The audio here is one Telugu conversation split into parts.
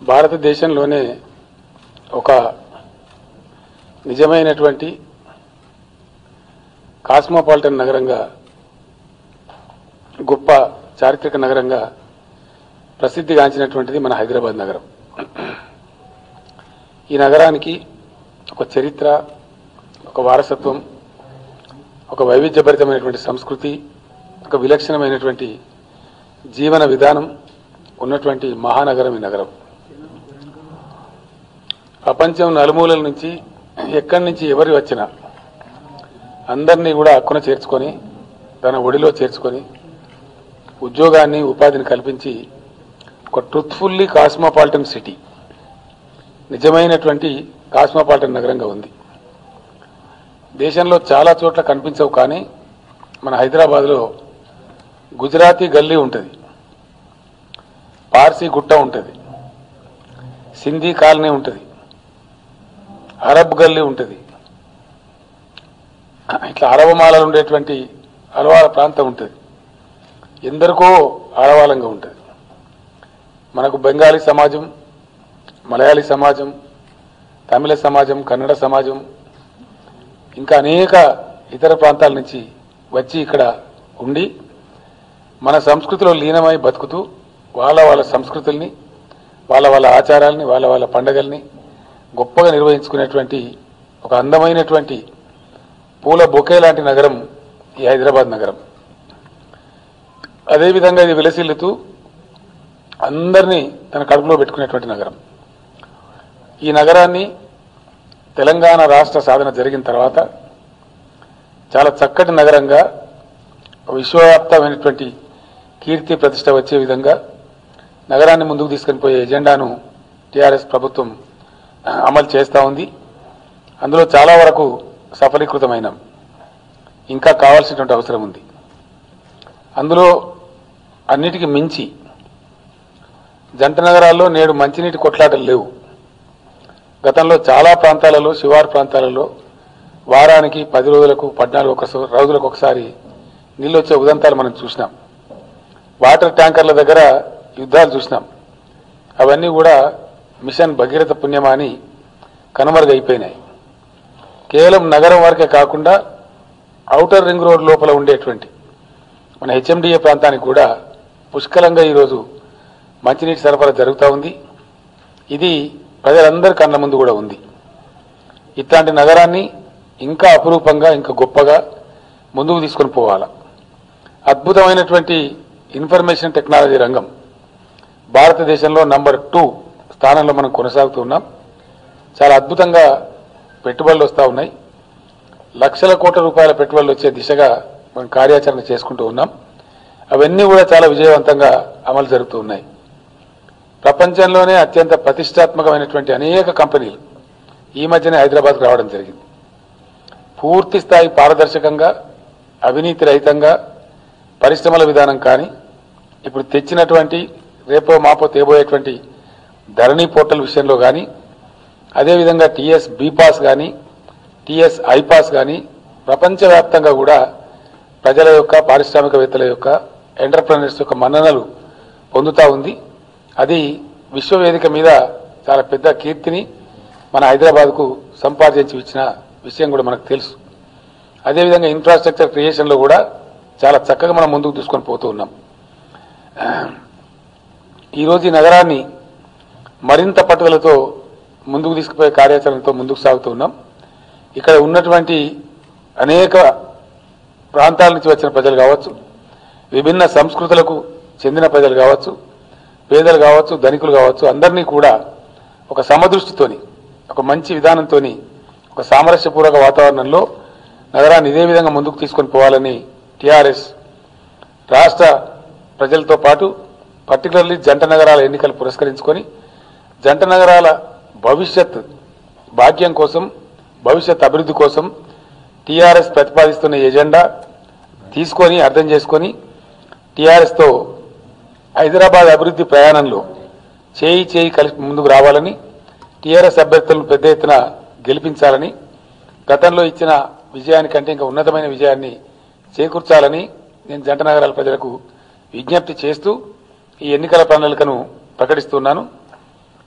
భారతదేశంలోనే ఒక నిజమైనటువంటి కాస్మోపాలిటన్ నగరంగా గొప్ప చారిత్రక నగరంగా ప్రసిద్ధిగాంచినటువంటిది మన హైదరాబాద్ నగరం ఈ నగరానికి ఒక చరిత్ర ఒక వారసత్వం ఒక వైవిధ్యభరితమైనటువంటి సంస్కృతి ఒక విలక్షణమైనటువంటి జీవన విధానం ఉన్నటువంటి మహానగరం ఈ నగరం ప్రపంచం నలుమూలల నుంచి ఎక్కడి నుంచి ఎవరు వచ్చినా అందరినీ కూడా హక్కున చేర్చుకొని తన ఒడిలో చేర్చుకొని ఉద్యోగాన్ని ఉపాధిని కల్పించి ఒక ట్రుత్ఫుల్లీ కాస్మోపాలిటన్ సిటీ నిజమైనటువంటి కాస్మోపాలిటన్ నగరంగా ఉంది దేశంలో చాలా చోట్ల కనిపించవు కానీ మన హైదరాబాద్లో గుజరాతీ గల్లీ ఉంటుంది పార్సీ గుట్ట ఉంటుంది సింధీ కాలనీ ఉంటుంది అరబ్ గల్లీ ఉంటుంది ఇట్లా అరవమాలలు ఉండేటువంటి అలవాల ప్రాంతం ఉంటుంది ఎందరికో ఆడవాలంగా ఉంటుంది మనకు బెంగాలీ సమాజం మలయాళీ సమాజం తమిళ సమాజం కన్నడ సమాజం ఇంకా అనేక ఇతర ప్రాంతాల నుంచి వచ్చి ఇక్కడ ఉండి మన సంస్కృతిలో లీనమై బతుకుతూ వాళ్ళ వాళ్ళ సంస్కృతుల్ని వాళ్ళ వాళ్ళ ఆచారాల్ని వాళ్ళ వాళ్ళ పండగల్ని గొప్పగా నిర్వహించుకునేటువంటి ఒక అందమైనటువంటి పూల బొకే లాంటి నగరం ఈ హైదరాబాద్ నగరం అదేవిధంగా ఇది విలసిల్లుతూ అందరినీ తన కడుపులో పెట్టుకునేటువంటి నగరం ఈ నగరాన్ని తెలంగాణ రాష్ట్ర సాధన జరిగిన తర్వాత చాలా చక్కటి నగరంగా విశ్వవ్యాప్తమైనటువంటి కీర్తి ప్రతిష్ట వచ్చే విధంగా నగరాన్ని ముందుకు తీసుకొని పోయే ఎజెండాను టీఆర్ఎస్ ప్రభుత్వం అమలు చేస్తూ ఉంది అందులో చాలా వరకు సఫలీకృతమైనాం ఇంకా కావాల్సినటువంటి అవసరం ఉంది అందులో అన్నిటికీ మించి జంట నగరాల్లో నేడు మంచినీటి కొట్లాటలు లేవు గతంలో చాలా ప్రాంతాలలో శివారు ప్రాంతాలలో వారానికి పది రోజులకు పద్నాలుగు ఒక రోజులకు ఒకసారి నీళ్ళు వచ్చే ఉదంతాలు మనం చూసినాం వాటర్ ట్యాంకర్ల దగ్గర యుద్ధాలు చూసినాం అవన్నీ కూడా మిషన్ భగీరథ పుణ్యమా అని కనుమరుగైపోయినాయి కేవలం నగరం వరకే కాకుండా ఔటర్ రింగ్ రోడ్ లోపల ఉండేటువంటి మన హెచ్ఎండిఏ ప్రాంతానికి కూడా పుష్కలంగా ఈరోజు మంచినీటి సరఫరా జరుగుతూ ఉంది ఇది ప్రజలందరి కళ్ళ ముందు కూడా ఉంది ఇట్లాంటి నగరాన్ని ఇంకా అపురూపంగా ఇంకా గొప్పగా ముందుకు తీసుకొని పోవాలా అద్భుతమైనటువంటి ఇన్ఫర్మేషన్ టెక్నాలజీ రంగం భారతదేశంలో నంబర్ టూ స్థానంలో మనం కొనసాగుతూ ఉన్నాం చాలా అద్భుతంగా పెట్టుబడులు వస్తూ ఉన్నాయి లక్షల కోట్ల రూపాయల పెట్టుబడులు వచ్చే దిశగా మనం కార్యాచరణ చేసుకుంటూ ఉన్నాం అవన్నీ కూడా చాలా విజయవంతంగా అమలు జరుగుతూ ఉన్నాయి ప్రపంచంలోనే అత్యంత ప్రతిష్టాత్మకమైనటువంటి అనేక కంపెనీలు ఈ మధ్యనే హైదరాబాద్కు రావడం జరిగింది పూర్తి స్థాయి పారదర్శకంగా అవినీతి రహితంగా పరిశ్రమల విధానం కానీ ఇప్పుడు తెచ్చినటువంటి రేపో మాపో తేబోయేటువంటి ధరణి పోర్టల్ విషయంలో కానీ అదేవిధంగా టీఎస్ బీపాస్ కానీ టీఎస్ ఐపాస్ కానీ ప్రపంచవ్యాప్తంగా కూడా ప్రజల యొక్క పారిశ్రామికవేత్తల యొక్క ఎంటర్ప్రెనర్స్ యొక్క మన్ననలు పొందుతా ఉంది అది విశ్వవేదిక మీద చాలా పెద్ద కీర్తిని మన హైదరాబాద్కు సంపాదించి ఇచ్చిన విషయం కూడా మనకు తెలుసు అదేవిధంగా ఇన్ఫ్రాస్ట్రక్చర్ క్రియేషన్లో కూడా చాలా చక్కగా మనం ముందుకు తీసుకొని పోతూ ఉన్నాం ఈరోజు ఈ నగరాన్ని మరింత పట్టుదలతో ముందుకు తీసుకుపోయే కార్యాచరణతో ముందుకు సాగుతూ ఉన్నాం ఇక్కడ ఉన్నటువంటి అనేక ప్రాంతాల నుంచి వచ్చిన ప్రజలు కావచ్చు విభిన్న సంస్కృతులకు చెందిన ప్రజలు కావచ్చు పేదలు కావచ్చు ధనికులు కావచ్చు అందరినీ కూడా ఒక సమదృష్టితోని ఒక మంచి విధానంతో ఒక సామరస్యపూర్వక వాతావరణంలో నగరాన్ని ఇదే విధంగా ముందుకు తీసుకొని పోవాలని టీఆర్ఎస్ రాష్ట్ర ప్రజలతో పాటు పర్టికులర్లీ జంట నగరాల ఎన్నికలు పురస్కరించుకొని జంట నగరాల భవిష్యత్ భాగ్యం కోసం భవిష్యత్ అభివృద్ధి కోసం టీఆర్ఎస్ ప్రతిపాదిస్తున్న ఎజెండా తీసుకొని అర్థం చేసుకొని టీఆర్ఎస్తో హైదరాబాద్ అభివృద్ధి ప్రయాణంలో చేయి చేయి కలిసి ముందుకు రావాలని టీఆర్ఎస్ అభ్యర్థులను పెద్ద ఎత్తున గెలిపించాలని గతంలో ఇచ్చిన విజయానికంటే ఇంకా ఉన్నతమైన విజయాన్ని చేకూర్చాలని నేను జంట నగరాల ప్రజలకు విజ్ఞప్తి చేస్తూ ఈ ఎన్నికల ప్రణాళికను ప్రకటిస్తున్నాను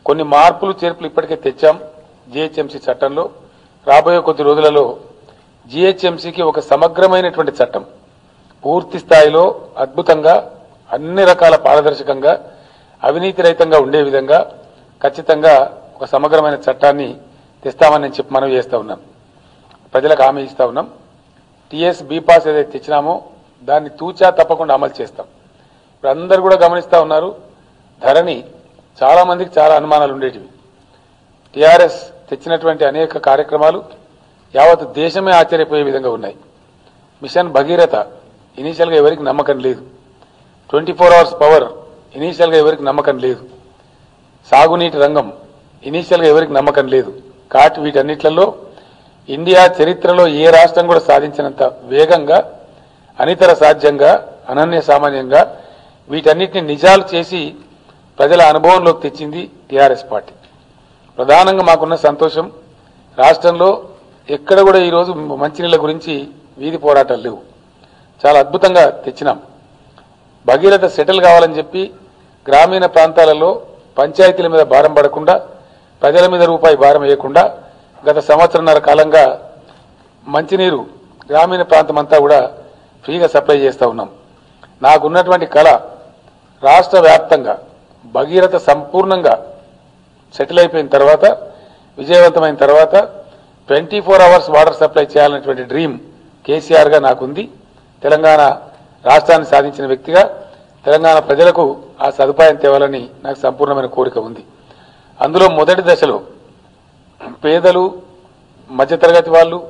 కొన్ని మార్పులు చేర్పులు ఇప్పటికే తెచ్చాం జిహెచ్ఎంసీ చట్టంలో రాబోయే కొద్ది రోజులలో జిహెచ్ఎంసీకి ఒక సమగ్రమైనటువంటి చట్టం పూర్తి స్థాయిలో అద్భుతంగా అన్ని రకాల పారదర్శకంగా అవినీతి రహితంగా ఉండే విధంగా ఖచ్చితంగా ఒక సమగ్రమైన చట్టాన్ని తెస్తామని నేను చెప్పి మనవి చేస్తా ఉన్నాం ప్రజలకు హామీ ఇస్తా ఉన్నాం టీఎస్ బీపాస్ ఏదైతే తెచ్చినామో దాన్ని తూచా తప్పకుండా అమలు చేస్తాం ఇప్పుడు అందరు కూడా గమనిస్తా ఉన్నారు ధరణి చాలా మందికి చాలా అనుమానాలు ఉండేటివి టీఆర్ఎస్ తెచ్చినటువంటి అనేక కార్యక్రమాలు యావత్ దేశమే ఆశ్చర్యపోయే విధంగా ఉన్నాయి మిషన్ భగీరథ ఇనీషియల్గా ఎవరికి నమ్మకం లేదు ట్వంటీ ఫోర్ అవర్స్ పవర్ ఇనీషియల్గా ఎవరికి నమ్మకం లేదు సాగునీటి రంగం ఇనీషియల్గా ఎవరికి నమ్మకం లేదు కాటి వీటన్నిట్లలో ఇండియా చరిత్రలో ఏ రాష్ట్రం కూడా సాధించినంత వేగంగా అనితర సాధ్యంగా అనన్య సామాన్యంగా వీటన్నిటిని నిజాలు చేసి ప్రజల అనుభవంలోకి తెచ్చింది టీఆర్ఎస్ పార్టీ ప్రధానంగా మాకున్న సంతోషం రాష్ట్రంలో ఎక్కడ కూడా ఈరోజు మంచినీళ్ళ గురించి వీధి పోరాటాలు లేవు చాలా అద్భుతంగా తెచ్చినాం భగీరథ సెటిల్ కావాలని చెప్పి గ్రామీణ ప్రాంతాలలో పంచాయతీల మీద భారం పడకుండా ప్రజల మీద రూపాయి భారం వేయకుండా గత సంవత్సరంన్నర కాలంగా మంచినీరు గ్రామీణ ప్రాంతం అంతా కూడా ఫ్రీగా సప్లై చేస్తూ ఉన్నాం నాకున్నటువంటి కళ రాష్ట్ర వ్యాప్తంగా భగీరథ సంపూర్ణంగా సెటిల్ అయిపోయిన తర్వాత విజయవంతమైన తర్వాత twenty four hours water supply చేయాలనేటువంటి డ్రీమ్ కేసీఆర్గా నాకుంది తెలంగాణ రాష్ట్రాన్ని సాధించిన వ్యక్తిగా తెలంగాణ ప్రజలకు ఆ సదుపాయం తేవాలని నాకు సంపూర్ణమైన కోరిక ఉంది అందులో మొదటి దశలో పేదలు మధ్యతరగతి వాళ్ళు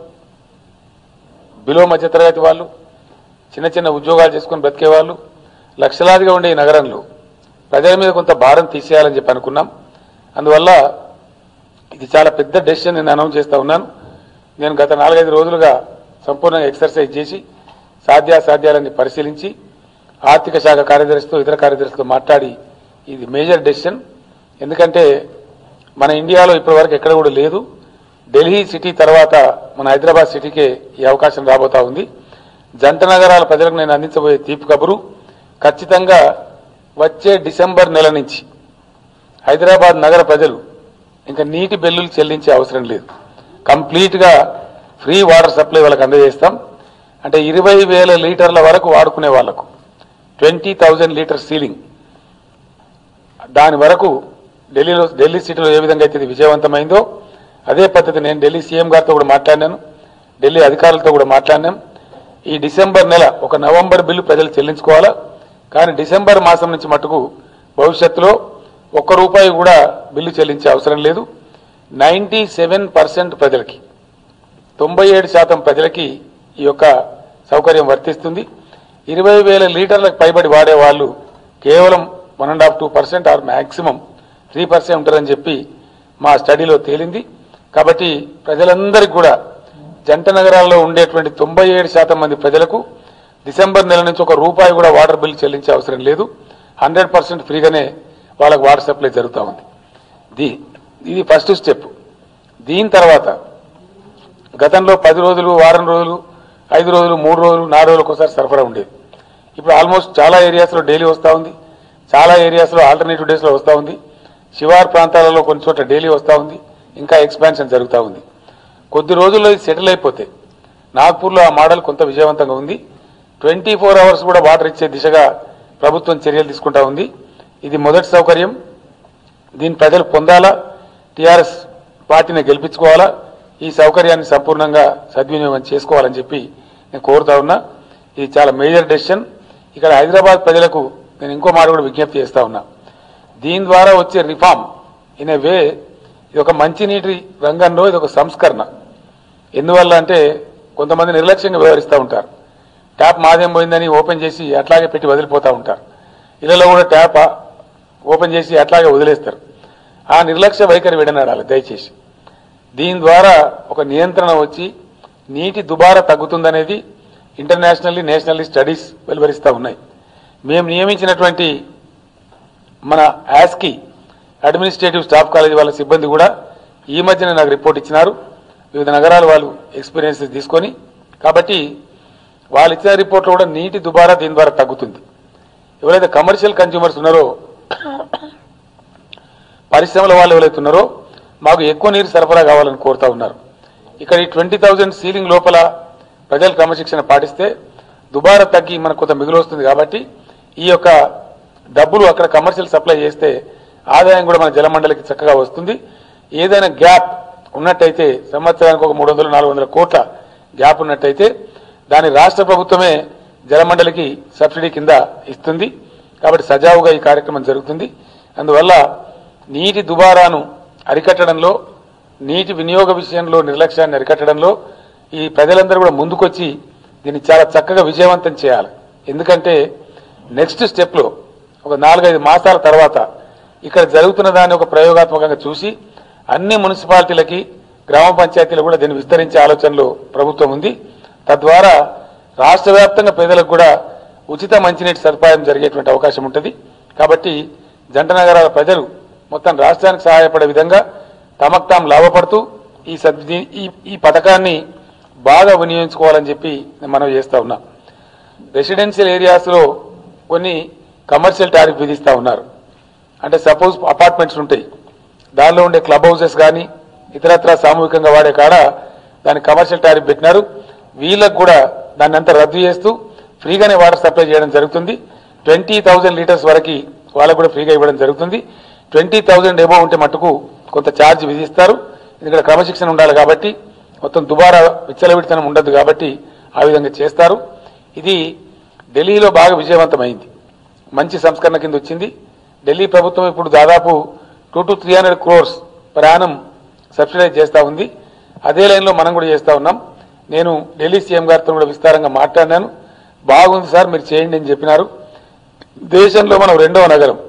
బిలో మధ్యతరగతి వాళ్ళు చిన్న చిన్న ఉద్యోగాలు చేసుకుని బ్రతికే వాళ్ళు లక్షలాదిగా ఉండే ఈ నగరంలో ప్రజల మీద కొంత భారం తీసేయాలని చెప్పి అనుకున్నాం అందువల్ల ఇది చాలా పెద్ద డెసిషన్ నేను అనౌన్స్ చేస్తా ఉన్నాను నేను గత నాలుగైదు రోజులుగా సంపూర్ణంగా ఎక్సర్సైజ్ చేసి సాధ్యాసాధ్యాలన్నీ పరిశీలించి ఆర్థిక శాఖ కార్యదర్శితో ఇతర కార్యదర్శితో మాట్లాడి ఇది మేజర్ డెసిషన్ ఎందుకంటే మన ఇండియాలో ఇప్పటివరకు ఎక్కడ కూడా లేదు ఢిల్లీ సిటీ తర్వాత మన హైదరాబాద్ సిటీకే ఈ అవకాశం రాబోతా ఉంది జంట నగరాల ప్రజలకు నేను అందించబోయే తీపి కబురు ఖచ్చితంగా వచ్చే డిసెంబర్ నెల నుంచి హైదరాబాద్ నగర ప్రజలు ఇంకా నీటి బిల్లులు చెల్లించే అవసరం లేదు కంప్లీట్గా ఫ్రీ వాటర్ సప్లై వాళ్ళకి అందజేస్తాం అంటే ఇరవై వేల లీటర్ల వరకు వాడుకునే వాళ్లకు ట్వంటీ థౌజండ్ లీటర్ సీలింగ్ దాని వరకు ఢిల్లీలో ఢిల్లీ సిటీలో ఏ విధంగా అయితే ఇది విజయవంతమైందో అదే పద్ధతి నేను ఢిల్లీ సీఎం గారితో కూడా మాట్లాడినాను ఢిల్లీ అధికారులతో కూడా మాట్లాడినాం ఈ డిసెంబర్ నెల ఒక నవంబర్ బిల్లు ప్రజలు చెల్లించుకోవాలా కానీ డిసెంబర్ మాసం నుంచి మటుకు భవిష్యత్తులో ఒక్క రూపాయి కూడా బిల్లు చెల్లించే అవసరం లేదు నైంటీ సెవెన్ పర్సెంట్ ప్రజలకి తొంభై ఏడు శాతం ప్రజలకి ఈ యొక్క సౌకర్యం వర్తిస్తుంది ఇరవై వేల లీటర్లకు పైబడి వాడే వాళ్ళు కేవలం one and half two percent or maximum three percent ఉంటారని చెప్పి మా స్టడీలో తేలింది కాబట్టి ప్రజలందరికీ కూడా జంట నగరాల్లో ఉండేటువంటి తొంభై ఏడు శాతం మంది ప్రజలకు డిసెంబర్ నెల నుంచి ఒక రూపాయి కూడా వాటర్ బిల్ చెల్లించే అవసరం లేదు హండ్రెడ్ పర్సెంట్ ఫ్రీగానే వాళ్ళకు వాటర్ సప్లై జరుగుతూ ఉంది ది ఇది ఫస్ట్ స్టెప్ దీని తర్వాత గతంలో పది రోజులు వారం రోజులు ఐదు రోజులు మూడు రోజులు నాలుగు రోజులకు ఒకసారి సరఫరా ఉండేది ఇప్పుడు ఆల్మోస్ట్ చాలా ఏరియాస్లో డైలీ వస్తూ ఉంది చాలా ఏరియాస్లో ఆల్టర్నేటివ్ డేస్లో వస్తూ ఉంది శివార్ ప్రాంతాలలో కొన్ని చోట్ల డైలీ వస్తూ ఉంది ఇంకా ఎక్స్పాన్షన్ జరుగుతూ ఉంది కొద్ది రోజుల్లో ఇది సెటిల్ అయిపోతే నాగ్పూర్లో ఆ మోడల్ కొంత విజయవంతంగా ఉంది ట్వంటీ ఫోర్ అవర్స్ కూడా వాటర్ ఇచ్చే దిశగా ప్రభుత్వం చర్యలు తీసుకుంటా ఉంది ఇది మొదటి సౌకర్యం దీని ప్రజలు పొందాలా టీఆర్ఎస్ పార్టీని గెలిపించుకోవాలా ఈ సౌకర్యాన్ని సంపూర్ణంగా సద్వినియోగం చేసుకోవాలని చెప్పి నేను కోరుతా ఉన్నా ఇది చాలా మేజర్ డెసిషన్ ఇక్కడ హైదరాబాద్ ప్రజలకు నేను ఇంకో మాట కూడా విజ్ఞప్తి చేస్తా ఉన్నా దీని ద్వారా వచ్చే రిఫార్మ్ ఇన్ ఏ వే ఇది ఒక మంచినీటి రంగంలో ఇది ఒక సంస్కరణ ఎందువల్ల అంటే కొంతమంది నిర్లక్ష్యంగా వ్యవహరిస్తూ ఉంటారు ట్యాప్ మాదేం పోయిందని ఓపెన్ చేసి అట్లాగే పెట్టి వదిలిపోతూ ఉంటారు ఇళ్లలో కూడా ట్యాప్ ఓపెన్ చేసి అట్లాగే వదిలేస్తారు ఆ నిర్లక్ష్య వైఖరి విడనాడాలి దయచేసి దీని ద్వారా ఒక నియంత్రణ వచ్చి నీటి దుబారా తగ్గుతుందనేది ఇంటర్నేషనల్లీ నేషనల్లీ స్టడీస్ వెలువరిస్తూ ఉన్నాయి మేము నియమించినటువంటి మన యాస్కి అడ్మినిస్ట్రేటివ్ స్టాఫ్ కాలేజీ వాళ్ళ సిబ్బంది కూడా ఈ మధ్యన నాకు రిపోర్ట్ ఇచ్చినారు వివిధ నగరాల వాళ్ళు ఎక్స్పీరియన్సెస్ తీసుకొని కాబట్టి వాళ్ళు ఇచ్చిన రిపోర్ట్లో కూడా నీటి దుబారా దీని ద్వారా తగ్గుతుంది ఎవరైతే కమర్షియల్ కన్జ్యూమర్స్ ఉన్నారో పరిశ్రమల వాళ్ళు ఎవరైతే ఉన్నారో మాకు ఎక్కువ నీరు సరఫరా కావాలని కోరుతా ఉన్నారు ఇక్కడ ఈ ట్వంటీ థౌజండ్ సీలింగ్ లోపల ప్రజలు క్రమశిక్షణ పాటిస్తే దుబారా తగ్గి మనకు కొంత మిగులు వస్తుంది కాబట్టి ఈ యొక్క డబ్బులు అక్కడ కమర్షియల్ సప్లై చేస్తే ఆదాయం కూడా మన జలమండలికి చక్కగా వస్తుంది ఏదైనా గ్యాప్ ఉన్నట్టయితే సంవత్సరానికి ఒక మూడు వందలు నాలుగు వందల కోట్ల గ్యాప్ ఉన్నట్టయితే దాని రాష్ట్ర ప్రభుత్వమే జలమండలికి సబ్సిడీ కింద ఇస్తుంది కాబట్టి సజావుగా ఈ కార్యక్రమం జరుగుతుంది అందువల్ల నీటి దుబారాను అరికట్టడంలో నీటి వినియోగ విషయంలో నిర్లక్ష్యాన్ని అరికట్టడంలో ఈ ప్రజలందరూ కూడా ముందుకొచ్చి దీన్ని చాలా చక్కగా విజయవంతం చేయాలి ఎందుకంటే నెక్స్ట్ స్టెప్లో ఒక నాలుగైదు మాసాల తర్వాత ఇక్కడ జరుగుతున్న దాన్ని ఒక ప్రయోగాత్మకంగా చూసి అన్ని మున్సిపాలిటీలకి గ్రామ పంచాయతీలు కూడా దీన్ని విస్తరించే ఆలోచనలో ప్రభుత్వం ఉంది తద్వారా రాష్ట్ర వ్యాప్తంగా పేదలకు కూడా ఉచిత మంచినీటి సదుపాయం జరిగేటువంటి అవకాశం ఉంటుంది కాబట్టి జంట నగరాల ప్రజలు మొత్తం రాష్ట్రానికి సహాయపడే విధంగా తమకు తాము లాభపడుతూ ఈ సద్ ఈ ఈ పథకాన్ని బాగా వినియోగించుకోవాలని చెప్పి నేను మనవి చేస్తా ఉన్నా రెసిడెన్షియల్ ఏరియాస్లో కొన్ని కమర్షియల్ టారిఫ్ విధిస్తా ఉన్నారు అంటే సపోజ్ అపార్ట్మెంట్స్ ఉంటాయి దానిలో ఉండే క్లబ్ హౌసెస్ కానీ ఇతరత్ర సామూహికంగా వాడే కాడ దాని కమర్షియల్ టారిఫ్ పెట్టినారు వీళ్ళకు కూడా దాన్ని అంతా రద్దు చేస్తూ ఫ్రీగానే వాటర్ సప్లై చేయడం జరుగుతుంది ట్వంటీ థౌజండ్ లీటర్స్ వరకు వాళ్ళకు కూడా ఫ్రీగా ఇవ్వడం జరుగుతుంది ట్వంటీ థౌజండ్ ఎబో ఉంటే మట్టుకు కొంత ఛార్జ్ విధిస్తారు ఇక్కడ క్రమశిక్షణ ఉండాలి కాబట్టి మొత్తం దుబారా విచ్చలవిడితనం ఉండదు కాబట్టి ఆ విధంగా చేస్తారు ఇది ఢిల్లీలో బాగా విజయవంతమైంది మంచి సంస్కరణ కింద వచ్చింది ఢిల్లీ ప్రభుత్వం ఇప్పుడు దాదాపు two to three hundred crores ప్రయాణం సబ్సిడైజ్ చేస్తూ ఉంది అదే లైన్లో మనం కూడా చేస్తూ ఉన్నాం నేను ఢిల్లీ సీఎం గారితో కూడా విస్తారంగా మాట్లాడినాను బాగుంది సార్ మీరు చేయండి అని చెప్పినారు దేశంలో మనం రెండవ నగరం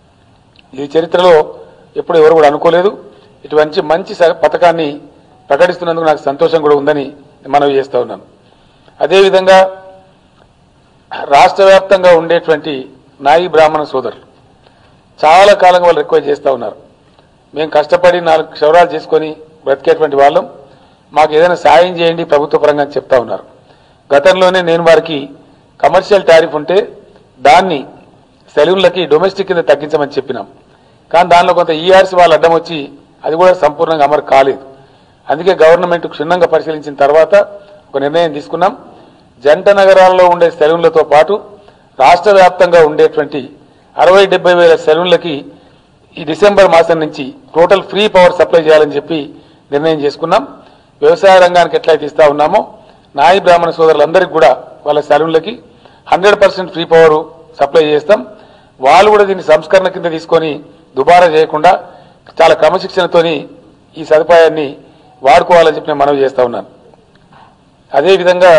ఈ చరిత్రలో ఎప్పుడు ఎవరు కూడా అనుకోలేదు ఇటువంటి మంచి స- పథకాన్ని ప్రకటిస్తున్నందుకు నాకు సంతోషం కూడా ఉందని మనవి చేస్తా ఉన్నాను అదేవిధంగా రాష్ట్ర వ్యాప్తంగా ఉండేటువంటి నాయి బ్రాహ్మణ సోదరులు చాలా కాలంగా వాళ్ళు రిక్వెస్ట్ చేస్తూ ఉన్నారు మేము కష్టపడి నాలుగు క్షవరాలు చేసుకొని బ్రతికేటువంటి వాళ్ళం మాకు ఏదైనా సాయం చేయండి ప్రభుత్వ పరంగా అని చెప్తా ఉన్నారు గతంలోనే నేను వారికి కమర్షియల్ టారిఫ్ ఉంటే దాన్ని సెలూన్లకి డొమెస్టిక్ కింద తగ్గించమని చెప్పినాం కానీ దానిలో కొంత ఈఆర్సీ వాళ్ళు అడ్డం వచ్చి అది కూడా సంపూర్ణంగా అమలు కాలేదు అందుకే గవర్నమెంట్ క్షుణ్ణంగా పరిశీలించిన తర్వాత ఒక నిర్ణయం తీసుకున్నాం జంట నగరాల్లో ఉండే సెలూన్లతో పాటు రాష్ట్ర వ్యాప్తంగా ఉండేటువంటి అరవై డెబ్బై వేల సెలూన్లకి ఈ డిసెంబర్ మాసం నుంచి టోటల్ ఫ్రీ పవర్ సప్లై చేయాలని చెప్పి నిర్ణయం చేసుకున్నాం వ్యవసాయ రంగానికి ఎట్లయితే ఇస్తా ఉన్నామో నాయి బ్రాహ్మణ సోదరులందరికీ కూడా వాళ్ళ సెలూన్లకి hundred percent free power supply చేస్తాం వాళ్ళు కూడా దీన్ని సంస్కరణ కింద తీసుకొని దుబారా చేయకుండా చాలా క్రమశిక్షణతోని ఈ సదుపాయాన్ని వాడుకోవాలని చెప్పి నేను మనవి చేస్తా ఉన్నాను అదేవిధంగా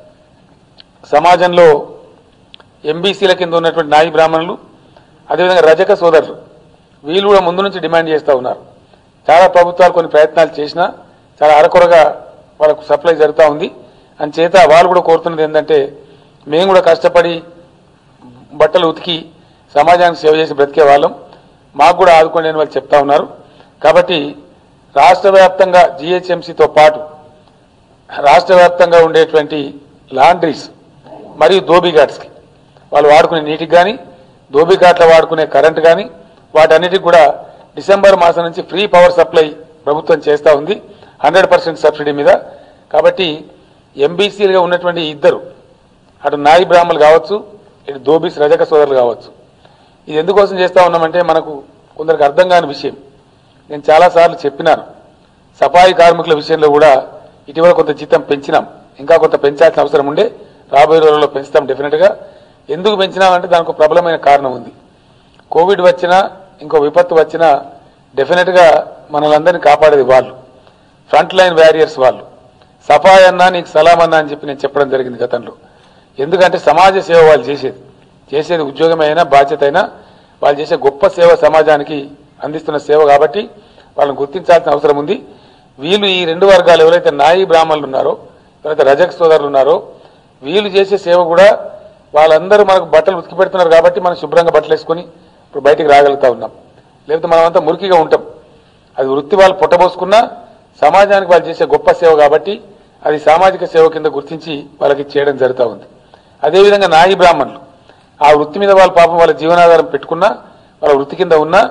సమాజంలో ఎంబీసీల కింద ఉన్నటువంటి నాయి బ్రాహ్మణులు అదేవిధంగా రజక సోదరులు వీళ్ళు కూడా ముందు నుంచి డిమాండ్ చేస్తూ ఉన్నారు చాలా ప్రభుత్వాలు కొన్ని ప్రయత్నాలు చేసినా చాలా అరకొరగా వాళ్ళకు సప్లై జరుగుతూ ఉంది అని చేత వాళ్ళు కూడా కోరుతున్నది ఏంటంటే మేము కూడా కష్టపడి బట్టలు ఉతికి సమాజానికి సేవ చేసి బ్రతికే వాళ్ళం మాకు కూడా ఆదుకోండి అని వాళ్ళు చెప్తా ఉన్నారు కాబట్టి రాష్ట్ర వ్యాప్తంగా జీహెచ్ఎంసీతో పాటు రాష్ట్ర వ్యాప్తంగా ఉండేటువంటి లాండ్రీస్ మరియు ధోబీఘాట్స్కి వాళ్ళు వాడుకునే నీటికి కానీ ధోబీఘాట్ల వాడుకునే కరెంట్ కానీ వాటన్నిటికి కూడా డిసెంబర్ మాసం నుంచి ఫ్రీ పవర్ సప్లై ప్రభుత్వం చేస్తూ ఉంది హండ్రెడ్ పర్సెంట్ సబ్సిడీ మీద కాబట్టి ఎంబీసీలుగా ఉన్నటువంటి ఈ ఇద్దరు అటు నాయి బ్రాహ్మణులు కావచ్చు ఇటు దోబీస్ రజక సోదరులు కావచ్చు ఇది ఎందుకోసం చేస్తా ఉన్నామంటే మనకు కొందరికి అర్థం కాని విషయం నేను చాలాసార్లు చెప్పినాను సఫాయి కార్మికుల విషయంలో కూడా ఇటీవల కొంత జీతం పెంచినాం ఇంకా కొంత పెంచాల్సిన అవసరం ఉండే రాబోయే రోజుల్లో పెంచుతాం డెఫినెట్గా ఎందుకు పెంచినామంటే దానికి ఒక ప్రబలమైన కారణం ఉంది కోవిడ్ వచ్చినా ఇంకో విపత్తు వచ్చినా డెఫినెట్గా మనలందరినీ కాపాడేది వాళ్ళు ఫ్రంట్ లైన్ వ్యారియర్స్ వాళ్ళు సఫాయి అన్నా నీకు సలాం అన్నా అని చెప్పి నేను చెప్పడం జరిగింది గతంలో ఎందుకంటే సమాజ సేవ వాళ్ళు చేసేది చేసేది ఉద్యోగమైనా బాధ్యత అయినా వాళ్ళు చేసే గొప్ప సేవ సమాజానికి అందిస్తున్న సేవ కాబట్టి వాళ్ళని గుర్తించాల్సిన అవసరం ఉంది వీళ్ళు ఈ రెండు వర్గాలు ఎవరైతే నాయి బ్రాహ్మణులు ఉన్నారో ఎవరైతే రజక సోదరులు ఉన్నారో వీళ్ళు చేసే సేవ కూడా వాళ్ళందరూ మనకు బట్టలు ఉతికి పెడుతున్నారు కాబట్టి మనం శుభ్రంగా బట్టలు వేసుకొని ఇప్పుడు బయటికి రాగలుగుతా ఉన్నాం లేకపోతే మనమంతా మురికిగా ఉంటాం అది వృత్తి వాళ్ళు పుట్టబోసుకున్నా సమాజానికి వాళ్ళు చేసే గొప్ప సేవ కాబట్టి అది సామాజిక సేవ కింద గుర్తించి వాళ్ళకి చేయడం జరుగుతూ ఉంది అదేవిధంగా నాయి బ్రాహ్మణులు ఆ వృత్తి మీద వాళ్ళ పాపం వాళ్ళ జీవనాధారం పెట్టుకున్నా వాళ్ళ వృత్తి కింద ఉన్నా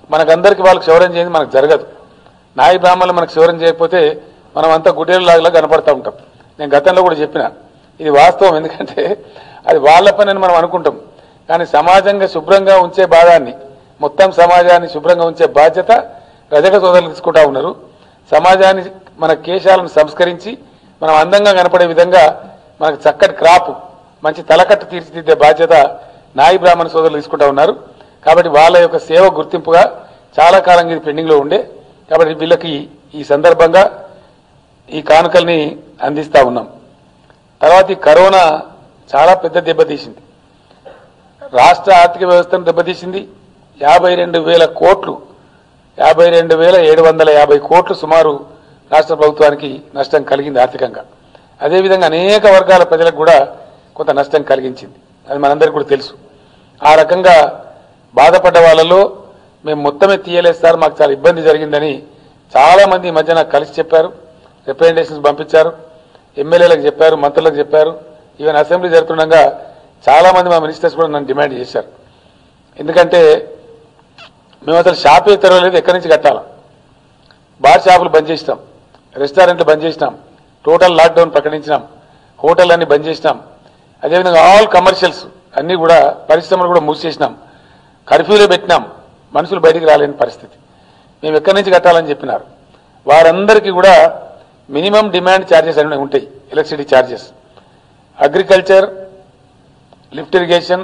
మనకందరికి వాళ్ళకి క్షవరం చేయండి మనకు జరగదు నాయి బ్రాహ్మణులు మనకు క్షవరం చేయకపోతే మనం అంతా గుడ్డేళ్ళలాగా కనపడతా ఉంటాం నేను గతంలో కూడా చెప్పిన ఇది వాస్తవం ఎందుకంటే అది వాళ్ళ పని అని మనం అనుకుంటాం కానీ సమాజంగా శుభ్రంగా ఉంచే భాగాన్ని మొత్తం సమాజాన్ని శుభ్రంగా ఉంచే బాధ్యత రజక సోదరులు తీసుకుంటా ఉన్నారు సమాజాన్ని మన కేశాలను సంస్కరించి మనం అందంగా కనపడే విధంగా మనకు చక్కటి క్రాప్ మంచి తలకట్టు తీర్చిదిద్దే బాధ్యత నాయి బ్రాహ్మణ సోదరులు తీసుకుంటా ఉన్నారు కాబట్టి వాళ్ళ యొక్క సేవ గుర్తింపుగా చాలా కాలంగా ఇది పెండింగ్లో ఉండే కాబట్టి వీళ్ళకి ఈ సందర్భంగా ఈ కానుకల్ని అందిస్తా ఉన్నాం తర్వాత ఈ కరోనా చాలా పెద్ద దెబ్బతీసింది రాష్ట్ర ఆర్థిక వ్యవస్థను దెబ్బతీసింది యాభై రెండు వేల కోట్లు యాభై రెండు వేల ఏడు వందల యాభై కోట్లు సుమారు రాష్ట్ర ప్రభుత్వానికి నష్టం కలిగింది ఆర్థికంగా అదేవిధంగా అనేక వర్గాల ప్రజలకు కూడా కొంత నష్టం కలిగించింది అది మనందరికీ కూడా తెలుసు ఆ రకంగా బాధపడ్డ వాళ్ళలో మేము మొత్తమే తీయలేదు సార్ మాకు చాలా ఇబ్బంది జరిగిందని చాలా మంది ఈ మధ్య నాకు కలిసి చెప్పారు రిప్రజెంటేషన్స్ పంపించారు ఎమ్మెల్యేలకు చెప్పారు మంత్రులకు చెప్పారు ఈవెన్ అసెంబ్లీ జరుగుతుండగా చాలా మంది మా మినిస్టర్స్ కూడా నన్ను డిమాండ్ చేశారు ఎందుకంటే మేము అసలు షాపే తెరవలేదు ఎక్కడి నుంచి కట్టాలి బార్ షాపులు బంద్ చేసినాం రెస్టారెంట్లు బంద్ చేసినాం టోటల్ లాక్డౌన్ ప్రకటించినాం హోటల్ అన్ని బంద్ చేసినాం అదేవిధంగా ఆల్ కమర్షియల్స్ అన్ని కూడా పరిశ్రమలు కూడా మూసేసినాం కర్ఫ్యూలో పెట్టినాం మనుషులు బయటికి రాలేని పరిస్థితి మేము ఎక్కడి నుంచి కట్టాలని చెప్పినారు వారందరికీ కూడా మినిమం డిమాండ్ ఛార్జెస్ అనేవి ఉంటాయి electricity charges agriculture lift irrigation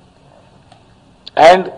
and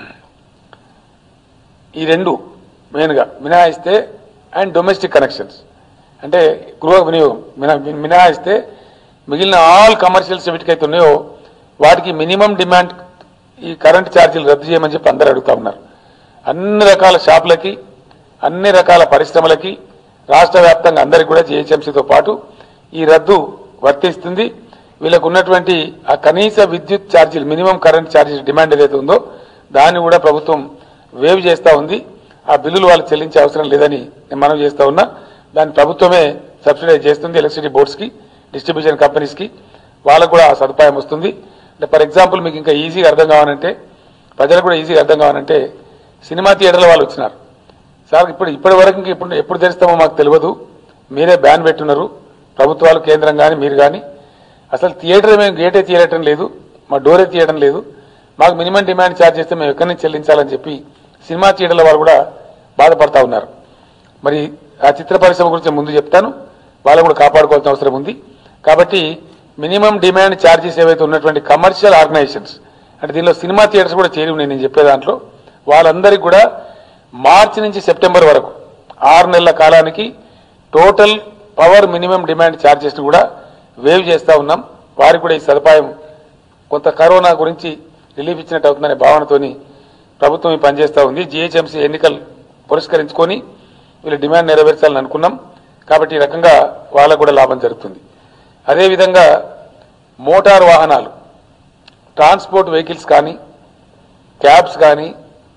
ఈ రెండు మెయిన్గా మినహాయిస్తే అండ్ డొమెస్టిక్ కనెక్షన్స్ అంటే గృహ వినియోగం మినా- మినహాయిస్తే మిగిలిన ఆల్ కమర్షియల్స్ వీటికైతే ఉన్నాయో వాటికి మినిమం డిమాండ్ ఈ కరెంట్ ఛార్జీలు రద్దు చేయమని చెప్పి అందరూ అడుగుతా ఉన్నారు అన్ని రకాల షాపులకి అన్ని రకాల పరిశ్రమలకి రాష్ట్ర వ్యాప్తంగా అందరికి కూడా జిహెచ్ఎంసీతో పాటు ఈ రద్దు వర్తిస్తుంది వీళ్ళకు ఉన్నటువంటి ఆ కనీస విద్యుత్ ఛార్జీలు మినిమం కరెంట్ ఛార్జీల డిమాండ్ ఏదైతే ఉందో దాన్ని కూడా ప్రభుత్వం వేవ్ చేస్తా ఉంది ఆ బిల్లులు వాళ్ళు చెల్లించే అవసరం లేదని నేను మనం చేస్తా ఉన్నా దాన్ని ప్రభుత్వమే సబ్సిడైజ్ చేస్తుంది ఎలక్ట్రిసిటీ బోర్డ్స్కి డిస్ట్రిబ్యూషన్ కంపెనీస్కి వాళ్ళకు కూడా ఆ సదుపాయం వస్తుంది అంటే ఫర్ ఎగ్జాంపుల్ మీకు ఇంకా ఈజీగా అర్థం కావాలంటే ప్రజలకు కూడా ఈజీగా అర్థం కావాలంటే సినిమా థియేటర్ల వాళ్ళు వచ్చినారు సార్ ఇప్పుడు ఇప్పటి వరకు ఇంక ఇప్పుడు ఎప్పుడు తెరుస్తామో మాకు తెలియదు మీరే బ్యాన్ పెట్టున్నారు ప్రభుత్వాలు కేంద్రం కానీ మీరు కానీ అసలు థియేటర్ మేము గేటే తీయటం లేదు మా డోరే తీయడం లేదు మాకు మినిమం డిమాండ్ ఛార్జ్ చేస్తే మేము ఎక్కడి నుంచి చెల్లించాలని చెప్పి సినిమా థియేటర్ల వాళ్ళు కూడా బాధపడతా ఉన్నారు మరి ఆ చిత్ర పరిశ్రమ గురించి ముందు చెప్తాను వాళ్ళని కూడా కాపాడుకోవాల్సిన అవసరం ఉంది కాబట్టి మినిమం డిమాండ్ ఛార్జెస్ ఏవైతే ఉన్నటువంటి కమర్షియల్ ఆర్గనైజేషన్స్ అంటే దీనిలో సినిమా థియేటర్స్ కూడా చేరి ఉన్నాయి నేను చెప్పే దాంట్లో వాళ్ళందరికీ కూడా మార్చి నుంచి సెప్టెంబర్ వరకు ఆరు నెలల కాలానికి total power minimum demand charges కూడా వేవ్ చేస్తా ఉన్నాం వారికి కూడా ఈ సదుపాయం కొంత కరోనా గురించి రిలీఫ్ ఇచ్చినట్టు అవుతుందనే భావనతోని ప్రభుత్వం ఈ పనిచేస్తూ ఉంది జీహెచ్ఎంసీ ఎన్నికలు పురస్కరించుకొని వీళ్ళు డిమాండ్ నెరవేర్చాలని అనుకున్నాం కాబట్టి ఈ రకంగా వాళ్ళకు కూడా లాభం జరుగుతుంది అదేవిధంగా మోటార్ వాహనాలు ట్రాన్స్పోర్ట్ వెహికల్స్ కానీ క్యాబ్స్ కానీ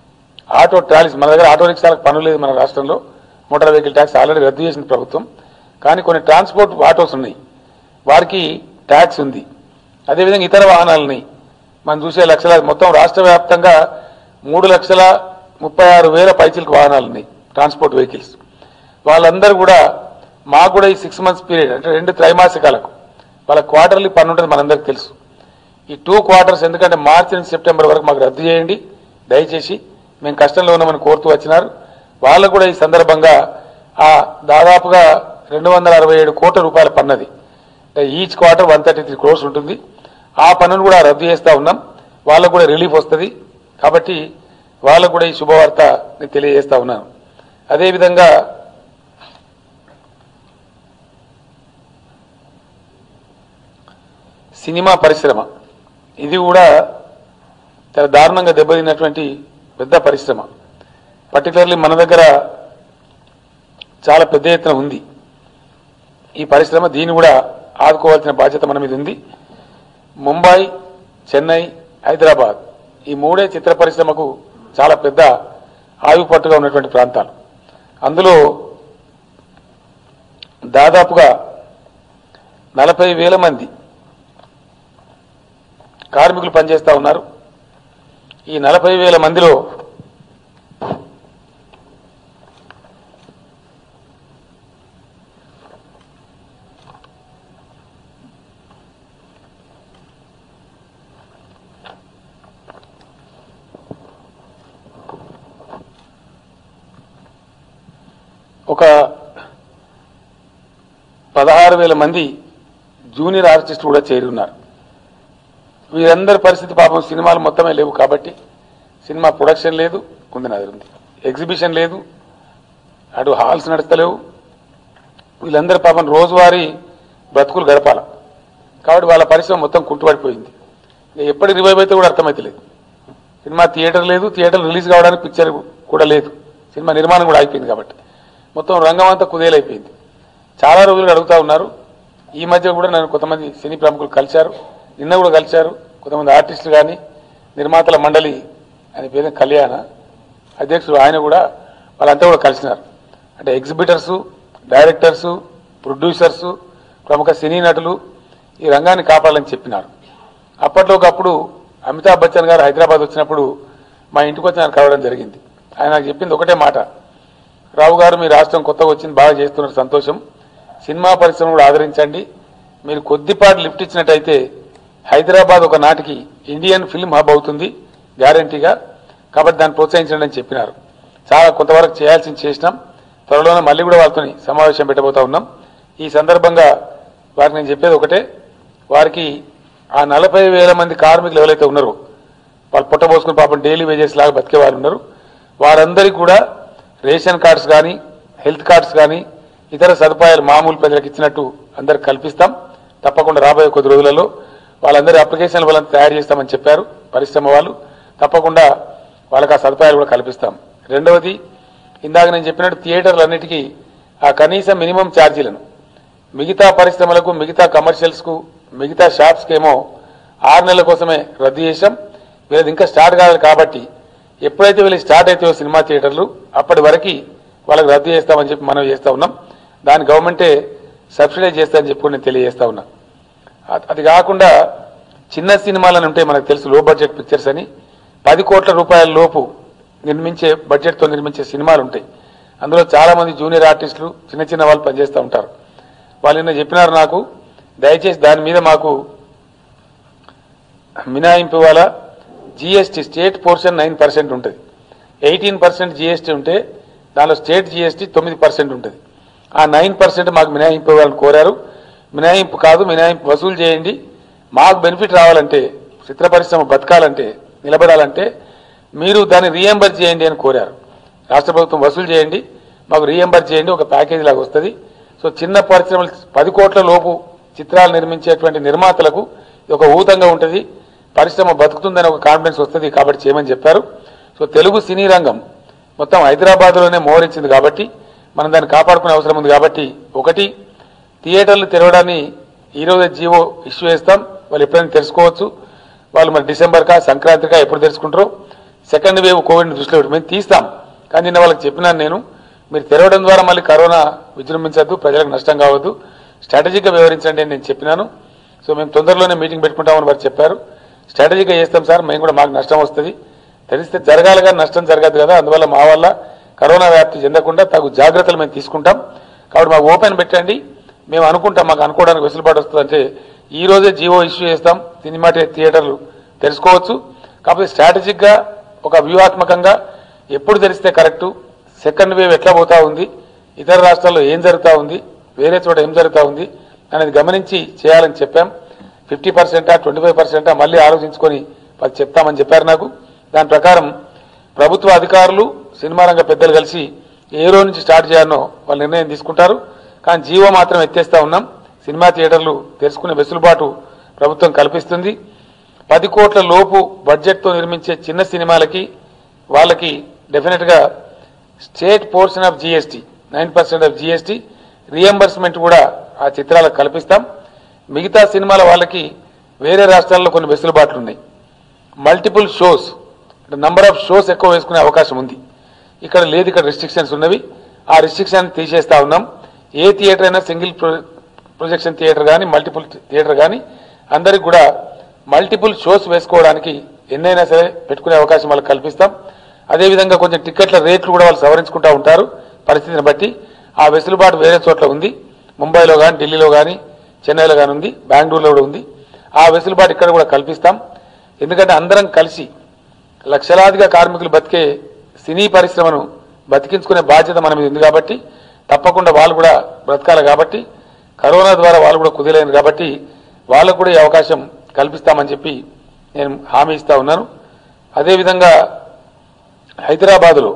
ఆటో ట్రాలీస్ మన దగ్గర ఆటో రిక్షాలకు పనులు లేదు మన రాష్ట్రంలో మోటార్ వెహికల్ ట్యాక్స్ ఆల్రెడీ రద్దు చేసింది ప్రభుత్వం కానీ కొన్ని ట్రాన్స్పోర్ట్ ఆటోస్ ఉన్నాయి వారికి ట్యాక్స్ ఉంది అదేవిధంగా ఇతర వాహనాలని మనం చూసే లక్షల మొత్తం రాష్ట్ర వ్యాప్తంగా మూడు లక్షల ముప్పై ఆరు వేల పైచిలకు వాహనాలు ఉన్నాయి ట్రాన్స్పోర్ట్ వెహికల్స్ వాళ్ళందరూ కూడా మాకు కూడా ఈ సిక్స్ మంత్స్ పీరియడ్ అంటే రెండు త్రైమాసికాలకు వాళ్ళ క్వార్టర్లీ పన్ను ఉంటుంది మనందరికి తెలుసు ఈ టూ క్వార్టర్స్ ఎందుకంటే మార్చి నుంచి సెప్టెంబర్ వరకు మాకు రద్దు చేయండి దయచేసి మేము కష్టంలో ఉన్నామని కోరుతూ వచ్చినారు వాళ్ళకు కూడా ఈ సందర్భంగా ఆ దాదాపుగా రెండు వందల అరవై ఏడు కోట్ల రూపాయల పన్నది each quarter one thirty three crores ఉంటుంది ఆ పన్నును కూడా రద్దు చేస్తా ఉన్నాం వాళ్ళకు కూడా రిలీఫ్ వస్తుంది కాబట్టి వాళ్ళకు కూడా ఈ శుభవార్త నేను తెలియజేస్తా ఉన్నాను అదేవిధంగా సినిమా పరిశ్రమ ఇది కూడా చాలా దారుణంగా దెబ్బతిన్నటువంటి పెద్ద పరిశ్రమ పర్టికులర్లీ మన దగ్గర చాలా పెద్ద ఎత్తున ఉంది ఈ పరిశ్రమ దీన్ని కూడా ఆదుకోవాల్సిన బాధ్యత మన మీద ఉంది ముంబై చెన్నై హైదరాబాద్ ఈ మూడే చిత్ర పరిశ్రమకు చాలా పెద్ద ఆయుపట్టుగా ఉన్నటువంటి ప్రాంతాలు అందులో దాదాపుగా నలభై వేల మంది కార్మికులు పనిచేస్తా ఉన్నారు ఈ నలభై వేల మందిలో ఒక పదహారు వేల మంది జూనియర్ ఆర్టిస్ట్ కూడా చేరి ఉన్నారు వీరందరి పరిస్థితి పాపం సినిమాలు మొత్తమే లేవు కాబట్టి సినిమా ప్రొడక్షన్ లేదు ఉంది నాది ఉంది ఎగ్జిబిషన్ లేదు అటు హాల్స్ నడుస్తలేవు వీళ్ళందరి పాపం రోజువారీ బ్రతుకులు గడపాల కాబట్టి వాళ్ళ పరిశ్రమ మొత్తం కుంటుపడిపోయింది ఇక ఎప్పటి రివైవ్ అయితే కూడా అర్థమైతలేదు సినిమా థియేటర్ లేదు థియేటర్ రిలీజ్ కావడానికి పిక్చర్ కూడా లేదు సినిమా నిర్మాణం కూడా అయిపోయింది కాబట్టి మొత్తం రంగం అంతా కుదేలైపోయింది చాలా రోజులు అడుగుతా ఉన్నారు ఈ మధ్య కూడా నన్ను కొంతమంది సినీ ప్రముఖులు కలిశారు నిన్న కూడా కలిశారు కొంతమంది ఆర్టిస్టులు కానీ నిర్మాతల మండలి అని పేరు కళ్యాణ అధ్యక్షుడు ఆయన కూడా వాళ్ళంతా కూడా కలిసినారు అంటే ఎగ్జిబిటర్సు డైరెక్టర్సు ప్రొడ్యూసర్సు ప్రముఖ సినీ నటులు ఈ రంగాన్ని కాపాడాలని చెప్పినారు అప్పట్లో ఒకప్పుడు అమితాబ్ బచ్చన్ గారు హైదరాబాద్ వచ్చినప్పుడు మా ఇంటికి వచ్చి నాకు కలవడం జరిగింది ఆయన నాకు చెప్పింది ఒకటే మాట రావు గారు మీ రాష్ట్రం కొత్తగా వచ్చింది బాగా చేస్తున్నారు సంతోషం సినిమా పరిశ్రమ కూడా ఆదరించండి మీరు కొద్దిపాటి లిఫ్ట్ ఇచ్చినట్టయితే హైదరాబాద్ ఒక నాటికి ఇండియన్ ఫిల్మ్ హబ్ అవుతుంది గ్యారంటీగా కాబట్టి దాన్ని ప్రోత్సహించండి అని చెప్పినారు చాలా కొంతవరకు చేయాల్సింది చేసినాం త్వరలోనే మళ్ళీ కూడా వాళ్ళతో సమావేశం పెట్టబోతా ఉన్నాం ఈ సందర్భంగా వారికి నేను చెప్పేది ఒకటే వారికి ఆ నలభై వేల మంది కార్మికులు ఎవరైతే ఉన్నారో వాళ్ళు పుట్టబోసుకుని పాపం డైలీ వేజెస్ లాగా బతికే వాళ్ళు ఉన్నారు వారందరికీ కూడా రేషన్ కార్డ్స్ కానీ హెల్త్ కార్డ్స్ కానీ ఇతర సదుపాయాలు మామూలు ప్రజలకు ఇచ్చినట్టు అందరికి కల్పిస్తాం తప్పకుండా రాబోయే కొద్ది రోజులలో వాళ్ళందరి అప్లికేషన్లు వాళ్ళని తయారు చేస్తామని చెప్పారు పరిశ్రమ వాళ్ళు తప్పకుండా వాళ్ళకి ఆ సదుపాయాలు కూడా కల్పిస్తాం రెండవది ఇందాక నేను చెప్పినట్టు థియేటర్లన్నిటికీ ఆ కనీస మినిమం ఛార్జీలను మిగతా పరిశ్రమలకు మిగతా కమర్షియల్స్కు మిగతా షాప్స్కి ఏమో ఆరు నెలల కోసమే రద్దు చేశాం వీళ్ళది ఇంకా స్టార్ట్ కాలేదు కాబట్టి ఎప్పుడైతే వీళ్ళు స్టార్ట్ అవుతాయో సినిమా థియేటర్లు అప్పటి వరకు వాళ్ళకి రద్దు చేస్తామని చెప్పి మనం చేస్తా ఉన్నాం దాని గవర్నమెంటే సబ్సిడైజ్ చేస్తామని చెప్పి కూడా నేను తెలియజేస్తా ఉన్నా అ- అది కాకుండా చిన్న సినిమాలని ఉంటాయి మనకు తెలుసు లో బడ్జెట్ పిక్చర్స్ అని పది కోట్ల రూపాయల లోపు నిర్మించే బడ్జెట్తో నిర్మించే సినిమాలు ఉంటాయి అందులో చాలా మంది జూనియర్ ఆర్టిస్టులు చిన్న చిన్న వాళ్ళు పనిచేస్తూ ఉంటారు వాళ్ళు నిన్న చెప్పినారు నాకు దయచేసి దాని మీద మాకు మినహాయింపు ఇవ్వాలా GST state portion nine percent ఉంటుంది ఎయిటీన్ పర్సెంట్ జీఎస్టీ ఉంటే దానిలో స్టేట్ జీఎస్టీ తొమ్మిది పర్సెంట్ ఉంటుంది ఆ నైన్ పర్సెంట్ మాకు మినహాయింపు ఇవ్వాలని కోరారు మినహాయింపు కాదు మినహాయింపు వసూలు చేయండి మాకు బెనిఫిట్ రావాలంటే చిత్ర పరిశ్రమ బతకాలంటే నిలబడాలంటే మీరు దాన్ని రీఎంబర్ చేయండి అని కోరారు రాష్ట్ర ప్రభుత్వం వసూలు చేయండి మాకు రీఎంబర్ చేయండి ఒక ప్యాకేజీ లాగా వస్తుంది సో చిన్న పరిశ్రమలు పది కోట్ల లోపు చిత్రాలు నిర్మించేటువంటి నిర్మాతలకు ఇది ఒక ఊతంగా ఉంటుంది పరిశ్రమ బతుకుతుందని ఒక కాన్ఫిడెన్స్ వస్తుంది కాబట్టి చేయమని చెప్పారు సో తెలుగు సినీ రంగం మొత్తం హైదరాబాద్లోనే మోహరించింది కాబట్టి మనం దాన్ని కాపాడుకునే అవసరం ఉంది కాబట్టి ఒకటి థియేటర్లు తెరవడాన్ని ఈ రోజే జీవో ఇష్యూ చేస్తాం వాళ్ళు ఎప్పుడైనా తెలుసుకోవచ్చు వాళ్ళు మరి డిసెంబర్కా సంక్రాంతికా ఎప్పుడు తెలుసుకుంటారో సెకండ్ వేవ్ కోవిడ్ దృష్టిలో పెట్టి మేము తీస్తాం కానీ నిన్న వాళ్ళకి చెప్పినాను నేను మీరు తెరవడం ద్వారా మళ్ళీ కరోనా విజృంభించద్దు ప్రజలకు నష్టం కావద్దు స్ట్రాటజీగా వ్యవహరించండి అని నేను చెప్పినాను సో మేము తొందరలోనే మీటింగ్ పెట్టుకుంటామని వారు చెప్పారు స్ట్రాటజీగా చేస్తాం సార్ మేము కూడా మాకు నష్టం వస్తుంది తెలిస్తే జరగాలి కానీ నష్టం జరగదు కదా అందువల్ల మా వల్ల కరోనా వ్యాప్తి చెందకుండా తగు జాగ్రత్తలు మేము తీసుకుంటాం కాబట్టి మాకు ఓపెన్ పెట్టండి మేము అనుకుంటాం మాకు అనుకోవడానికి వెసులుబాటు వస్తుందంటే ఈ రోజే జీవో ఇష్యూ చేస్తాం సినిమా థియే- థియేటర్లు తెలుసుకోవచ్చు కాకపోతే స్ట్రాటజిక్గా ఒక వ్యూహాత్మకంగా ఎప్పుడు తెలిస్తే కరెక్టు సెకండ్ వేవ్ ఎట్లా పోతా ఉంది ఇతర రాష్ట్రాల్లో ఏం జరుగుతా ఉంది వేరే చోట ఏం జరుగుతా ఉంది అనేది గమనించి చేయాలని చెప్పాం ఫిఫ్టీ పర్సెంటా ట్వంటీ ఫైవ్ పర్సెంటా మళ్ళీ ఆలోచించుకొని వాళ్ళు చెప్తామని చెప్పారు నాకు దాని ప్రకారం ప్రభుత్వ అధికారులు సినిమా రంగ పెద్దలు కలిసి ఏ రోజు నుంచి స్టార్ట్ చేయాలనో వాళ్ళు నిర్ణయం తీసుకుంటారు కానీ జీవో మాత్రం ఎత్తేస్తా ఉన్నాం సినిమా థియేటర్లు తెరుచుకునే వెసులుబాటు ప్రభుత్వం కల్పిస్తుంది పది కోట్ల లోపు బడ్జెట్తో నిర్మించే చిన్న సినిమాలకి వాళ్ళకి డెఫినెట్గా state portion of GST nine percent of GST reimbursement కూడా ఆ చిత్రాలకు కల్పిస్తాం మిగతా సినిమాల వాళ్ళకి వేరే రాష్ట్రాల్లో కొన్ని వెసులుబాట్లు ఉన్నాయి multiple shows number of shows ఎక్కువ వేసుకునే అవకాశం ఉంది ఇక్కడ లేదు ఇక్కడ రిస్ట్రిక్షన్స్ ఉన్నవి ఆ రిస్ట్రిక్షన్ తీసేస్తా ఉన్నాం ఏ థియేటర్ అయినా సింగిల్ ప్రొజెక్షన్ థియేటర్ కానీ మల్టిపుల్ థియేటర్ కానీ అందరికి కూడా మల్టిపుల్ షోస్ వేసుకోవడానికి ఎన్నైనా సరే పెట్టుకునే అవకాశం వాళ్ళకి కల్పిస్తాం అదేవిధంగా కొంచెం టికెట్ల రేట్లు కూడా వాళ్ళు సవరించుకుంటూ ఉంటారు పరిస్థితిని బట్టి ఆ వెసులుబాటు వేరే చోట్ల ఉంది ముంబైలో కానీ ఢిల్లీలో కానీ చెన్నైలో కానీ ఉంది బెంగళూరులో కూడా ఉంది ఆ వెసులుబాటు ఇక్కడ కూడా కల్పిస్తాం ఎందుకంటే అందరం కలిసి లక్షలాదిగా కార్మికులు బతికే సినీ పరిశ్రమను బతికించుకునే బాధ్యత మన మీద ఉంది కాబట్టి తప్పకుండా వాళ్ళు కూడా బ్రతకాలి కాబట్టి కరోనా ద్వారా వాళ్ళు కూడా కుదిలేరు కాబట్టి వాళ్ళకు కూడా ఈ అవకాశం కల్పిస్తామని చెప్పి నేను హామీ ఇస్తా ఉన్నాను అదేవిధంగా హైదరాబాదులో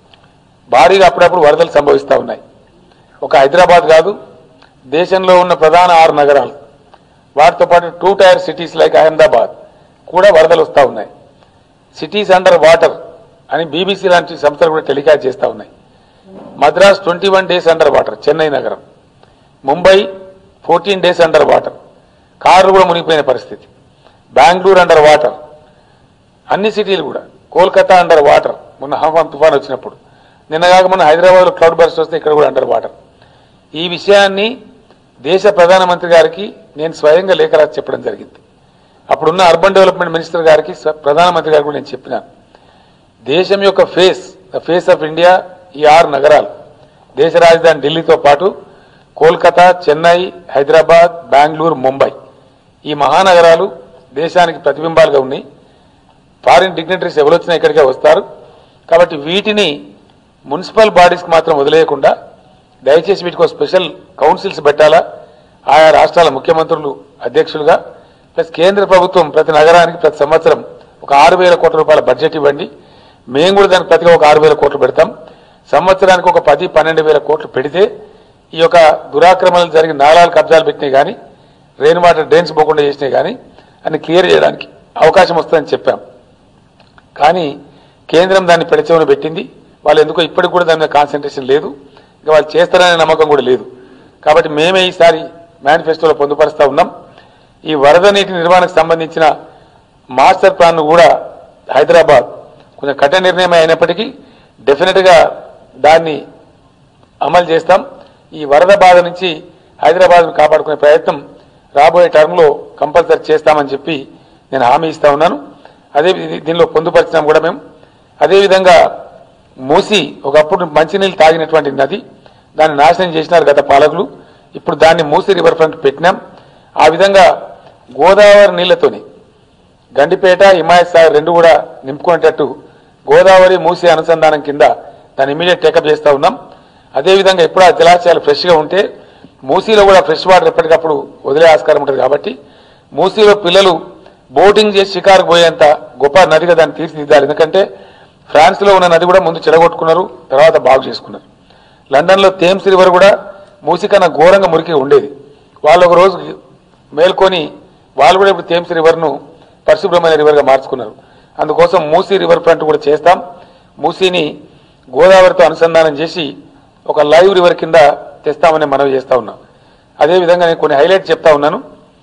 భారీగా అప్పుడప్పుడు వరదలు సంభవిస్తూ ఉన్నాయి ఒక హైదరాబాద్ కాదు దేశంలో ఉన్న ప్రధాన ఆరు నగరాలు వాటితో పాటు two tier cities like Ahmedabad కూడా వరదలు వస్తూ ఉన్నాయి సిటీస్ అండర్ వాటర్ అని బీబీసీ లాంటి సంస్థలు కూడా టెలికాస్ట్ చేస్తూ ఉన్నాయి Madras twenty one days under water Chennai నగరం Mumbai fourteen days under water కార్లు కూడా మునిగిపోయిన పరిస్థితి బెంగళూరు అండర్ వాటర్ అన్ని సిటీలు కూడా కోల్కతా అండర్ వాటర్ మొన్న హంఫాన్ తుఫాన్ వచ్చినప్పుడు నిన్న కాక మొన్న హైదరాబాద్లో క్లౌడ్ బర్స్ట్ వస్తే ఇక్కడ కూడా అండర్ వాటర్ ఈ విషయాన్ని దేశ ప్రధానమంత్రి గారికి నేను స్వయంగా లేఖ రాసి చెప్పడం జరిగింది అప్పుడున్న అర్బన్ డెవలప్మెంట్ మినిస్టర్ గారికి స్వ- ప్రధానమంత్రి గారికి కూడా నేను చెప్పినాను దేశం యొక్క face the face of India ఈ ఆరు నగరాలు దేశ రాజధాని ఢిల్లీతో పాటు కోల్కతా చెన్నై హైదరాబాద్ బెంగళూరు ముంబై ఈ మహానగరాలు దేశానికి ప్రతిబింబాలుగా ఉన్నాయి ఫారిన్ డిగ్నిటరీస్ ఎవరు వచ్చినా ఇక్కడికే వస్తారు కాబట్టి వీటిని మున్సిపల్ బాడీస్కి మాత్రం వదిలేయకుండా దయచేసి వీటికి ఒక స్పెషల్ కౌన్సిల్స్ పెట్టాలా ఆయా రాష్ట్రాల ముఖ్యమంత్రులు అధ్యక్షులుగా ప్లస్ కేంద్ర ప్రభుత్వం ప్రతి నగరానికి ప్రతి సంవత్సరం ఒక ఆరు వేల కోట్ల రూపాయల బడ్జెట్ ఇవ్వండి మేము కూడా దానికి ప్రతిగా ఒక ఆరు వేల కోట్లు పెడతాం సంవత్సరానికి ఒక పది పన్నెండు వేల కోట్లు పెడితే ఈ యొక్క దురాక్రమణలు జరిగిన నాలాలు కబ్జాలు పెట్టినాయి కానీ రెయిన్ వాటర్ డ్రైన్స్ పోకుండా చేసినాయి కానీ అన్ని క్లియర్ చేయడానికి అవకాశం వస్తుందని చెప్పాం కానీ కేంద్రం దాన్ని పెడచెవున పెట్టింది వాళ్ళు ఎందుకో ఇప్పటికి కూడా దాని మీద కాన్సన్ట్రేషన్ లేదు ఇంకా వాళ్ళు చేస్తారనే నమ్మకం కూడా లేదు కాబట్టి మేమే ఈసారి మేనిఫెస్టోలో పొందుపరుస్తా ఉన్నాం ఈ వరద నీటి నిర్వహణకు సంబంధించిన మాస్టర్ ప్లాన్ కూడా హైదరాబాద్ కొంచెం కఠిన నిర్ణయం అయినప్పటికీ డెఫినెట్గా దాన్ని అమలు చేస్తాం ఈ వరద బాధ నుంచి హైదరాబాద్ను కాపాడుకునే ప్రయత్నం రాబోయే టర్మ్లో కంపల్సరీ చేస్తామని చెప్పి నేను హామీ ఇస్తా ఉన్నాను అదే ఇది- దీనిలో పొందుపరిచినాం కూడా మేము అదేవిధంగా మూసి ఒకప్పుడు మంచినీళ్ళు తాగినటువంటి నది దాన్ని నాశనం చేసినారు గత పాలకులు ఇప్పుడు దాన్ని మూసి రివర్ ఫ్రంట్ పెట్టినాం ఆ విధంగా గోదావరి నీళ్లతోని గండిపేట హిమాయత్ సాగర్ రెండు కూడా నింపుకునేటట్టు గోదావరి మూసి అనుసంధానం కింద దాన్ని ఇమీడియట్ టేకప్ చేస్తా ఉన్నాం అదేవిధంగా ఎప్పుడు ఆ జలాశయాలు ఫ్రెష్గా ఉంటే మూసీలో కూడా ఫ్రెష్ వాటర్ ఎప్పటికప్పుడు వదిలే ఆస్కారం ఉంటుంది కాబట్టి మూసీలో పిల్లలు బోటింగ్ చేసి షికారుకు పోయేంత గొప్ప నదిగా దాన్ని తీర్చిదిద్దాలి ఎందుకంటే ఫ్రాన్స్లో ఉన్న నది కూడా ముందు చెడగొట్టుకున్నారు తర్వాత బాగు చేసుకున్నారు లండన్లో థేమ్స్ రివర్ కూడా మూసి కన్నా ఘోరంగా మురికి ఉండేది వాళ్ళు ఒక రోజు మేల్కొని వాళ్ళు కూడా ఇప్పుడు థేమ్స్ రివర్ను పరిశుభ్రమైన రివర్గా మార్చుకున్నారు అందుకోసం మూసీ రివర్ ఫ్రంట్ కూడా చేస్తాం మూసీని గోదావరితో అనుసంధానం చేసి ఒక లైవ్ రివర్ కింద తెస్తామని మనవి చేస్తా ఉన్నాం అదేవిధంగా నేను కొన్ని హైలైట్ చెప్తా ఉన్నాను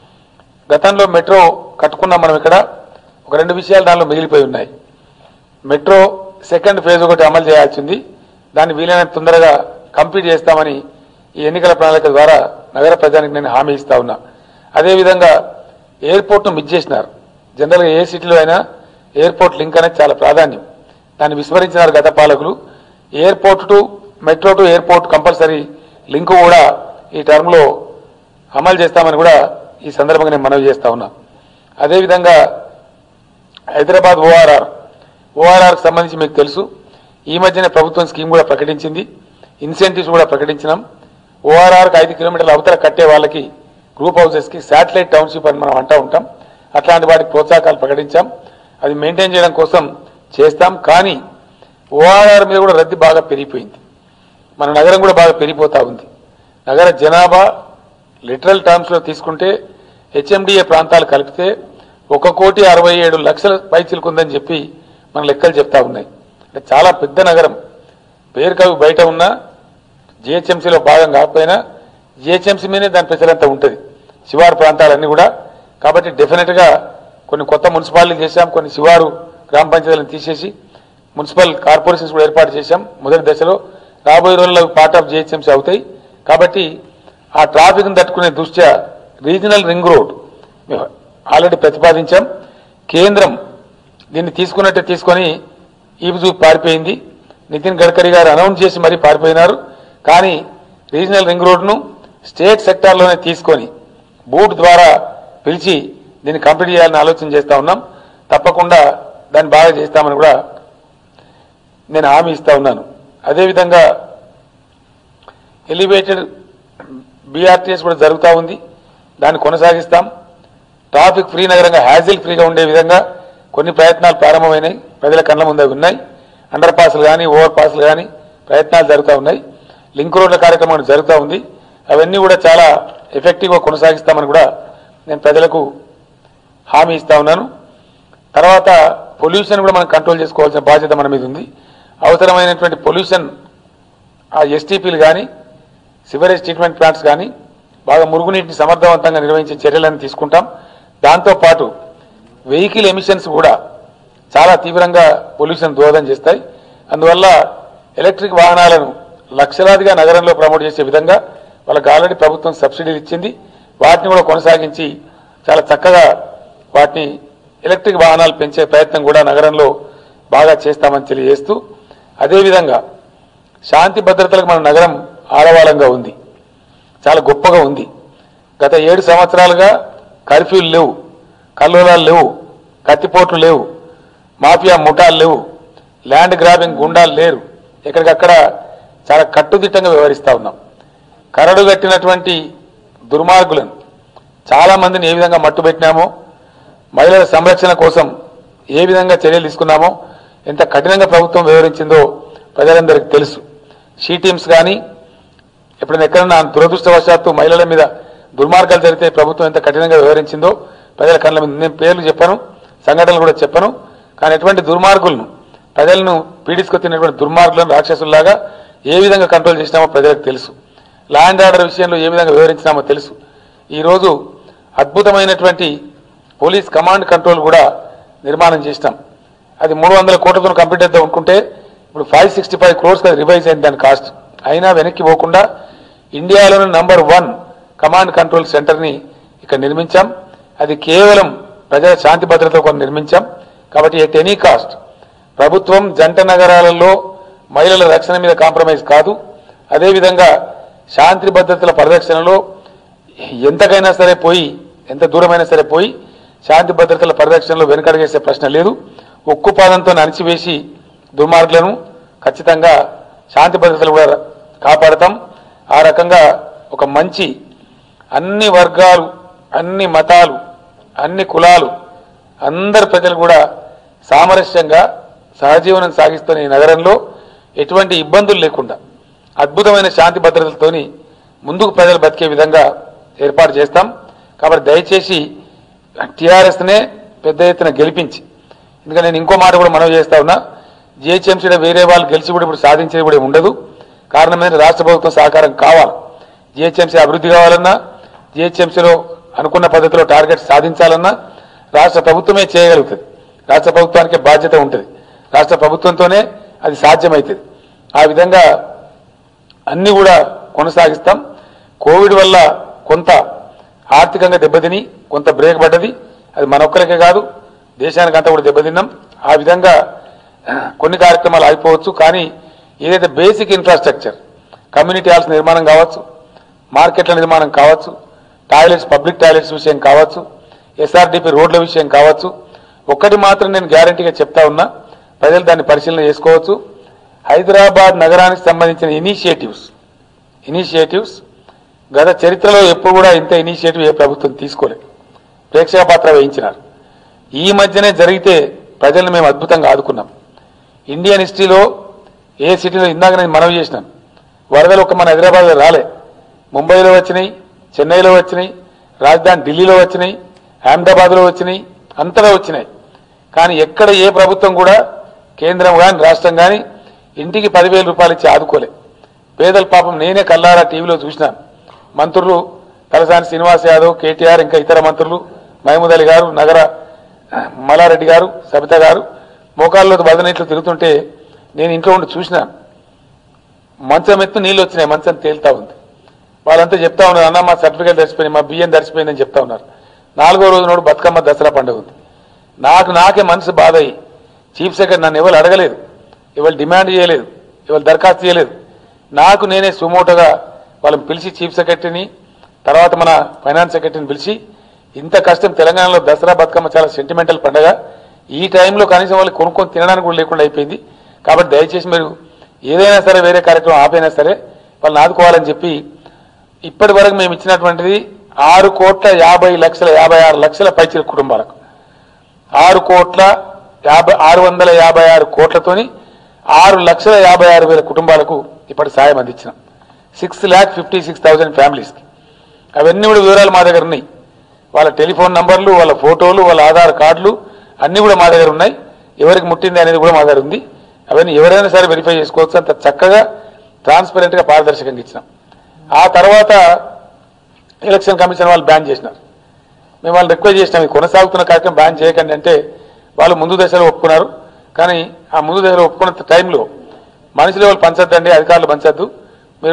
గతంలో మెట్రో కట్టుకున్నాం మనం ఇక్కడ ఒక రెండు విషయాలు దానిలో మిగిలిపోయి ఉన్నాయి మెట్రో సెకండ్ ఫేజ్ ఒకటి అమలు చేయాల్సింది దాన్ని వీలైనంత తొందరగా కంప్లీట్ చేస్తామని ఈ ఎన్నికల ప్రణాళిక ద్వారా నగర ప్రజానికి నేను హామీ ఇస్తా ఉన్నా అదేవిధంగా ఎయిర్పోర్ట్ను మిస్ చేసినారు జనరల్గా ఏ సిటీలో అయినా ఎయిర్పోర్ట్ లింక్ అనేది చాలా ప్రాధాన్యం దాన్ని విస్మరించినారు గత పాలకులు airport to metro to airport compulsory link కూడా ఈ టర్మ్లో అమలు చేస్తామని కూడా ఈ సందర్భంగా నేను మనవి చేస్తా ఉన్నా అదేవిధంగా హైదరాబాద్ ఓఆర్ఆర్ ఓఆర్ఆర్కి సంబంధించి మీకు తెలుసు ఈ మధ్యనే ప్రభుత్వం స్కీమ్ కూడా ప్రకటించింది ఇన్సెంటివ్స్ కూడా ప్రకటించినాం ఓఆర్ఆర్కి ఐదు కిలోమీటర్ల అవతల కట్టే వాళ్ళకి గ్రూప్ హౌసెస్కి శాటిలైట్ టౌన్షిప్ అని మనం అంటూ ఉంటాం అట్లాంటి వాటికి ప్రోత్సాహకాలు ప్రకటించాం అది మెయింటైన్ చేయడం కోసం చేస్తాం కానీ ఓఆర్ఆర్ మీద కూడా రద్దీ బాగా పెరిగిపోయింది మన నగరం కూడా బాగా పెరిగిపోతా ఉంది నగర జనాభా లిటరల్ టర్మ్స్ లో తీసుకుంటే హెచ్ఎండిఏ ప్రాంతాలు కలిపితే ఒక కోటి అరవై ఏడు లక్షల పైచిలుకుందని చెప్పి మన లెక్కలు చెప్తా ఉన్నాయి అంటే చాలా పెద్ద నగరం పేరు కవి బయట ఉన్నా జిహెచ్ఎంసీలో భాగం కాకపోయినా జిహెచ్ఎంసీ మీదే దాని ప్రజలంతా ఉంటుంది శివారు ప్రాంతాలన్నీ కూడా కాబట్టి డెఫినెట్ గా కొన్ని కొత్త మున్సిపాలిటీలు చేశాం కొన్ని శివారు గ్రామ పంచాయతీలను తీసేసి మున్సిపల్ కార్పొరేషన్స్ కూడా ఏర్పాటు చేశాం మొదటి దశలో రాబోయే రోజుల్లో పార్ట్ ఆఫ్ జిహెచ్ఎంసీ అవుతాయి కాబట్టి ఆ ట్రాఫిక్ను తట్టుకునే దృష్ట్యా రీజనల్ రింగ్ రోడ్ మేము ఆల్రెడీ ప్రతిపాదించాం కేంద్రం దీన్ని తీసుకున్నట్టే తీసుకొని ఈపు చూపి పారిపోయింది నితిన్ గడ్కరీ గారు అనౌన్స్ చేసి మరీ పారిపోయినారు కానీ రీజనల్ రింగ్ రోడ్ను స్టేట్ సెక్టార్లోనే తీసుకొని బూట్ ద్వారా పిలిచి దీన్ని కంప్లీట్ చేయాలని ఆలోచన చేస్తా ఉన్నాం తప్పకుండా దాన్ని బాగా చేస్తామని కూడా నేను హామీ ఇస్తా ఉన్నాను అదేవిధంగా ఎలివేటెడ్ బీఆర్టీఎస్ కూడా జరుగుతూ ఉంది దాన్ని కొనసాగిస్తాం ట్రాఫిక్ ఫ్రీ నగరంగా హ్యాజిల్ ఫ్రీగా ఉండే విధంగా కొన్ని ప్రయత్నాలు ప్రారంభమైనాయి ప్రజల కళ్ళ ముందే ఉన్నాయి అండర్ పాస్లు కానీ ఓవర్ పాస్లు కానీ ప్రయత్నాలు జరుగుతూ ఉన్నాయి లింక్ రోడ్ల కార్యక్రమం జరుగుతూ ఉంది అవన్నీ కూడా చాలా ఎఫెక్టివ్గా కొనసాగిస్తామని కూడా నేను ప్రజలకు హామీ ఇస్తా ఉన్నాను తర్వాత పొల్యూషన్ కూడా మనం కంట్రోల్ చేసుకోవాల్సిన బాధ్యత మన మీద ఉంది అవసరమైనటువంటి పొల్యూషన్ ఆ ఎస్టీపీలు కానీ సివరేజ్ ట్రీట్మెంట్ ప్లాంట్స్ కానీ బాగా మురుగునీటిని సమర్థవంతంగా నిర్వహించే చర్యలను తీసుకుంటాం దాంతోపాటు వెహికల్ ఎమిషన్స్ కూడా చాలా తీవ్రంగా పొల్యూషన్ దోహదం చేస్తాయి అందువల్ల ఎలక్ట్రిక్ వాహనాలను లక్షలాదిగా నగరంలో ప్రమోట్ చేసే విధంగా వాళ్ళకి ఆల్రెడీ ప్రభుత్వం సబ్సిడీలు ఇచ్చింది వాటిని కూడా కొనసాగించి చాలా చక్కగా వాటిని ఎలక్ట్రిక్ వాహనాలు పెంచే ప్రయత్నం కూడా నగరంలో బాగా చేస్తామని తెలియజేస్తూ అదేవిధంగా శాంతి భద్రతలకు మన నగరం ఆడవాళంగా ఉంది చాలా గొప్పగా ఉంది గత ఏడు సంవత్సరాలుగా కర్ఫ్యూలు లేవు కల్లోలాలు లేవు కత్తిపోట్లు లేవు మాఫియా ముఠాలు లేవు ల్యాండ్ గ్రాబింగ్ గుండాలు లేరు ఎక్కడికక్కడ చాలా కట్టుదిట్టంగా వ్యవహరిస్తా ఉన్నాం కరడు కట్టినటువంటి దుర్మార్గులను చాలా మందిని ఏ విధంగా మట్టుబెట్టినామో మహిళల సంరక్షణ కోసం ఏ విధంగా చర్యలు తీసుకున్నామో ఎంత కఠినంగా ప్రభుత్వం వ్యవహరించిందో ప్రజలందరికీ తెలుసు షీ టీమ్స్ కానీ ఎప్పుడైనా ఎక్కడన్నా దురదృష్టవశాత్తు మహిళల మీద దుర్మార్గాలు జరిగితే ప్రభుత్వం ఎంత కఠినంగా వ్యవహరించిందో ప్రజల కళ్ళ మీద నేను పేర్లు చెప్పను సంఘటనలు కూడా చెప్పను కానీ ఎటువంటి దుర్మార్గులను ప్రజలను పీడించుకొచ్చినటువంటి దుర్మార్గులను రాక్షసుల్లాగా ఏ విధంగా కంట్రోల్ చేసినామో ప్రజలకు తెలుసు లా అండ్ ఆర్డర్ విషయంలో ఏ విధంగా వివరించినామో తెలుసు ఈరోజు అద్భుతమైనటువంటి పోలీస్ కమాండ్ కంట్రోల్ కూడా నిర్మాణం చేసినాం అది మూడు వందల కోట్లతో కంప్లీట్ అయితే అనుకుంటే ఇప్పుడు five sixty five crores revise అయింది దాని కాస్ట్ అయినా వెనక్కి పోకుండా ఇండియాలోని నంబర్ వన్ కమాండ్ కంట్రోల్ సెంటర్ని ఇక్కడ నిర్మించాం అది కేవలం ప్రజల శాంతి భద్రత కోసం నిర్మించాం కాబట్టి ఎట్ ఎనీ కాస్ట్ ప్రభుత్వం జంట నగరాలలో మహిళల రక్షణ మీద కాంప్రమైజ్ కాదు అదేవిధంగా శాంతి భద్రతల పరిరక్షణలో ఎంతకైనా సరే పోయి ఎంత దూరమైనా సరే పోయి శాంతి భద్రతల పరిరక్షణలో వెనుకడుగేసే ప్రశ్న లేదు ఉక్కు పాదంతో అణిచివేసి దుర్మార్గులను ఖచ్చితంగా శాంతి భద్రతలు కూడా కాపాడతాం ఆ రకంగా ఒక మంచి అన్ని వర్గాలు అన్ని మతాలు అన్ని కులాలు అందరి ప్రజలు కూడా సామరస్యంగా సహజీవనం సాగిస్తున్న ఈ నగరంలో ఎటువంటి ఇబ్బందులు లేకుండా అద్భుతమైన శాంతి భద్రతలతోని ముందుకు ప్రజలు బతికే విధంగా ఏర్పాటు చేస్తాం కాబట్టి దయచేసి టీఆర్ఎస్నే పెద్ద ఎత్తున గెలిపించి ఎందుకంటే నేను ఇంకో మాట కూడా మనవి చేస్తా ఉన్నా జిహెచ్ఎంసీలో వేరే వాళ్ళు గెలిచి కూడా ఇప్పుడు సాధించేది కూడా ఉండదు కారణం ఏంటంటే రాష్ట్ర ప్రభుత్వం సహకారం కావాలి జిహెచ్ఎంసీ అభివృద్ధి కావాలన్నా జిహెచ్ఎంసీలో అనుకున్న పద్ధతిలో టార్గెట్ సాధించాలన్నా రాష్ట్ర ప్రభుత్వమే చేయగలుగుతుంది రాష్ట్ర ప్రభుత్వానికి బాధ్యత ఉంటుంది రాష్ట్ర ప్రభుత్వంతోనే అది సాధ్యమవుతుంది ఆ విధంగా అన్ని కూడా కొనసాగిస్తాం కోవిడ్ వల్ల కొంత ఆర్థికంగా దెబ్బతిని కొంత బ్రేక్ పడ్డది అది మన ఒక్కరికే కాదు దేశానికి అంతా కూడా దెబ్బతిన్నాం ఆ విధంగా కొన్ని కార్యక్రమాలు ఆగిపోవచ్చు కానీ ఏదైతే బేసిక్ ఇన్ఫ్రాస్ట్రక్చర్ కమ్యూనిటీ హాల్స్ నిర్మాణం కావచ్చు మార్కెట్ల నిర్మాణం కావచ్చు టాయిలెట్స్ పబ్లిక్ టాయిలెట్స్ విషయం కావచ్చు ఎస్ఆర్డిపి రోడ్ల విషయం కావచ్చు ఒక్కటి మాత్రం నేను గ్యారంటీగా చెప్తా ఉన్నా ప్రజలు దాన్ని పరిశీలన చేసుకోవచ్చు హైదరాబాద్ నగరానికి సంబంధించిన ఇనిషియేటివ్స్ ఇనిషియేటివ్స్ గత చరిత్రలో ఎప్పుడు కూడా ఇంత ఇనిషియేటివ్ ఏ ప్రభుత్వం తీసుకోలేదు ప్రేక్షక పాత్ర వహించినారు ఈ మధ్యనే జరిగితే ప్రజలను మేము అద్భుతంగా ఆదుకున్నాం ఇండియన్ హిస్టరీలో ఏ సిటీలో ఇందాక నేను మనవి చేసినాను వరదలు ఒక మన హైదరాబాద్లో రాలే ముంబైలో వచ్చినాయి చెన్నైలో వచ్చినాయి రాజధాని ఢిల్లీలో వచ్చినాయి అహ్మదాబాద్లో వచ్చినాయి అంతటా వచ్చినాయి కానీ ఎక్కడ ఏ ప్రభుత్వం కూడా కేంద్రం కానీ రాష్ట్రం కానీ ఇంటికి పదివేల రూపాయలు ఇచ్చి ఆదుకోలే పేదల పాపం నేనే కల్లారా టీవీలో చూసినాను మంత్రులు తలసాని శ్రీనివాస్ యాదవ్ కేటీఆర్ ఇంకా ఇతర మంత్రులు మహమూద్ అలీ గారు నగర మల్లారెడ్డి గారు సబిత గారు మోకాల్లో బదనీట్లు తిరుగుతుంటే నేను ఇంట్లో ఉండి చూసినాను మంచం ఎత్తు నీళ్ళు వచ్చినాయి మంచం తేలుతా ఉంది వాళ్ళంతా చెప్తా ఉన్నారు అన్న మా సర్టిఫికేట్ తడిచిపోయింది మా బియ్యం తడిచిపోయిందని చెప్తా ఉన్నారు నాలుగో రోజు నాడు బతుకమ్మ దసరా పండుగ ఉంది నాకు నాకే మనసు బాధ అయ్యి చీఫ్ సెక్రటరీ నన్ను ఎవరు అడగలేదు ఎవరు డిమాండ్ చేయలేదు ఎవరు దరఖాస్తు చేయలేదు నాకు నేనే సుమోటోగా వాళ్ళని పిలిచి చీఫ్ సెక్రటరీని తర్వాత మన ఫైనాన్స్ సెక్రటరీని పిలిచి ఇంత కష్టం తెలంగాణలో దసరా బతుకమ్మ చాలా సెంటిమెంటల్ పండగ ఈ టైంలో కనీసం వాళ్ళు కొనుక్కొని తినడానికి కూడా లేకుండా అయిపోయింది కాబట్టి దయచేసి మీరు ఏదైనా సరే వేరే కార్యక్రమం ఆపైనా సరే వాళ్ళని ఆదుకోవాలని చెప్పి ఇప్పటి వరకు మేము ఇచ్చినటువంటిది ఆరు కోట్ల యాభై లక్షల యాభై ఆరు లక్షల పైచిల కుటుంబాలకు ఆరు కోట్ల యాభై ఆరు వందల యాభై ఆరు కోట్లతోని ఆరు లక్షల యాభై ఆరు వేల కుటుంబాలకు ఇప్పటి సాయం అందించినాం six lakh fifty six thousand ఫ్యామిలీస్కి అవన్నీ కూడా వివరాలు మా దగ్గర ఉన్నాయి వాళ్ళ టెలిఫోన్ నంబర్లు వాళ్ళ ఫోటోలు వాళ్ళ ఆధార్ కార్డులు అన్నీ కూడా మా దగ్గర ఉన్నాయి ఎవరికి ముట్టింది అనేది కూడా మా దగ్గర ఉంది అవన్నీ ఎవరైనా సరే వెరిఫై చేసుకోవచ్చు అంత చక్కగా ట్రాన్స్పరెంట్గా పారదర్శకంగా ఇచ్చినాం ఆ తర్వాత ఎలక్షన్ కమిషన్ వాళ్ళు బ్యాన్ చేసినారు మేము వాళ్ళు రిక్వెస్ట్ చేసినాం ఇది కొనసాగుతున్న కార్యక్రమం బ్యాన్ చేయకండి అంటే వాళ్ళు ముందు దశలో ఒప్పుకున్నారు కానీ ఆ ముందు దశలో ఒప్పుకున్న టైంలో మనుషులు వాళ్ళు పంచొద్దండి అధికారులు పంచొద్దు మీరు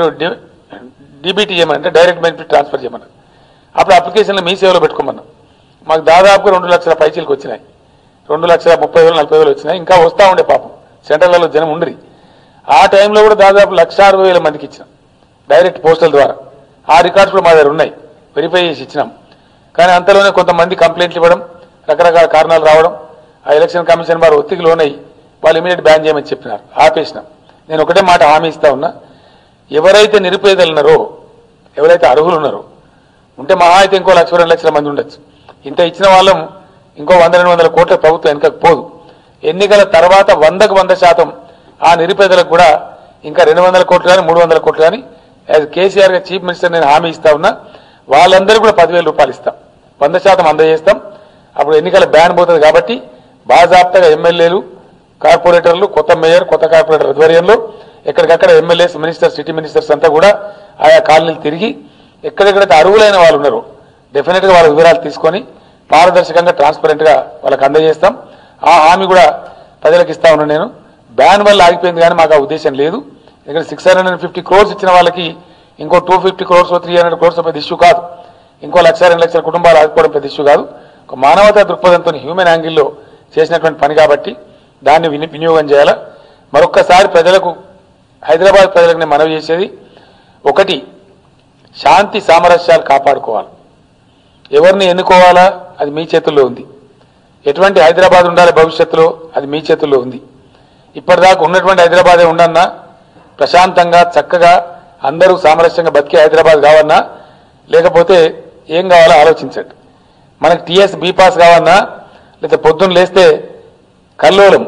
డీబీటీ చేయమని డైరెక్ట్ బెనిఫిట్ ట్రాన్స్ఫర్ చేయమన్నారు అప్పుడు అప్లికేషన్లు మీ సేవలో పెట్టుకోమన్నాం మాకు దాదాపుగా రెండు లక్షల పైచీలకు వచ్చినాయి రెండు లక్షల ముప్పై వేలు నలభై వేలు వచ్చినాయి ఇంకా వస్తూ ఉండే పాపం సెంటర్లలో జనం ఉండరి ఆ టైంలో కూడా దాదాపు లక్ష అరవై వేల మందికి ఇచ్చినాం డైరెక్ట్ పోస్టల్ ద్వారా ఆ రికార్డ్స్ కూడా మా దగ్గర ఉన్నాయి వెరిఫై చేసి ఇచ్చినాం కానీ అంతలోనే కొంతమంది కంప్లైంట్లు ఇవ్వడం రకరకాల కారణాలు రావడం ఆ ఎలక్షన్ కమిషన్ వారు ఒత్తిడి లోనై వాళ్ళు ఇమీడియట్ బ్యాన్ చేయమని చెప్పినారు ఆపేసినాం నేను ఒకటే మాట హామీ ఇస్తా ఉన్నా ఎవరైతే నిరుపేదలు ఉన్నారో ఎవరైతే అర్హులు ఉన్నారో ఉంటే మహా అయితే ఇంకో లక్ష రెండు లక్షల మంది ఉండొచ్చు ఇంత ఇచ్చిన వాళ్ళం ఇంకో వంద రెండు వందల కోట్ల ప్రభుత్వం వెనకకు పోదు ఎన్నికల తర్వాత వందకు వంద శాతం ఆ నిరుపేదలకు కూడా ఇంకా రెండు వందల కోట్లు కానీ మూడు వందల కోట్లు కానీ యాజ్ కేసీఆర్ గా చీఫ్ మినిస్టర్ నేను హామీ ఇస్తా ఉన్నా వాళ్ళందరూ కూడా పదివేల రూపాయలు ఇస్తాం వంద శాతం అందజేస్తాం అప్పుడు ఎన్నికల బ్యాన్ పోతుంది కాబట్టి బాజాప్తగా ఎమ్మెల్యేలు కార్పొరేటర్లు కొత్త మేయర్ కొత్త కార్పొరేటర్ ఆధ్వర్యంలో ఎక్కడికక్కడ ఎమ్మెల్యేస్ మినిస్టర్స్ సిటీ మినిస్టర్స్ అంతా కూడా ఆయా కాలనీలు తిరిగి ఎక్కడెక్కడైతే అర్హులైన వాళ్ళు ఉన్నారో డెఫినెట్ గా వాళ్ళ వివరాలు తీసుకొని పారదర్శకంగా ట్రాన్స్పరెంట్ గా వాళ్ళకి అందజేస్తాం ఆ హామీ కూడా ప్రజలకు ఇస్తా ఉన్నాను నేను బ్యాన్ వల్ల ఆగిపోయింది కానీ మాకు ఆ ఉద్దేశం లేదు ఇక్కడ six hundred and fifty crores ఇచ్చిన వాళ్ళకి ఇంకో two fifty crores three hundred crores పెద్ద ఇష్యూ కాదు ఇంకో లక్ష రెండు లక్షల కుటుంబాలు ఆదుకోవడం పెద్ద ఇష్యూ కాదు ఒక మానవతా దృక్పథంతో హ్యూమన్ యాంగిల్లో చేసినటువంటి పని కాబట్టి దాన్ని విని వినియోగం చేయాలా మరొక్కసారి ప్రజలకు హైదరాబాద్ ప్రజలకు నేను మనవి చేసేది ఒకటి శాంతి సామరస్యాలు కాపాడుకోవాలి ఎవరిని ఎన్నుకోవాలా అది మీ చేతుల్లో ఉంది ఎటువంటి హైదరాబాద్ ఉండాలి భవిష్యత్తులో అది మీ చేతుల్లో ఉంది ఇప్పటిదాకా ఉన్నటువంటి హైదరాబాదే ఉండన్నా ప్రశాంతంగా చక్కగా అందరూ సామరస్యంగా బతికే హైదరాబాద్ కావన్నా లేకపోతే ఏం కావాలో ఆలోచించండి మనకి టీఎస్ బీ పాస్ కావన్నా లేకపోతే పొద్దున్న లేస్తే కల్లోలం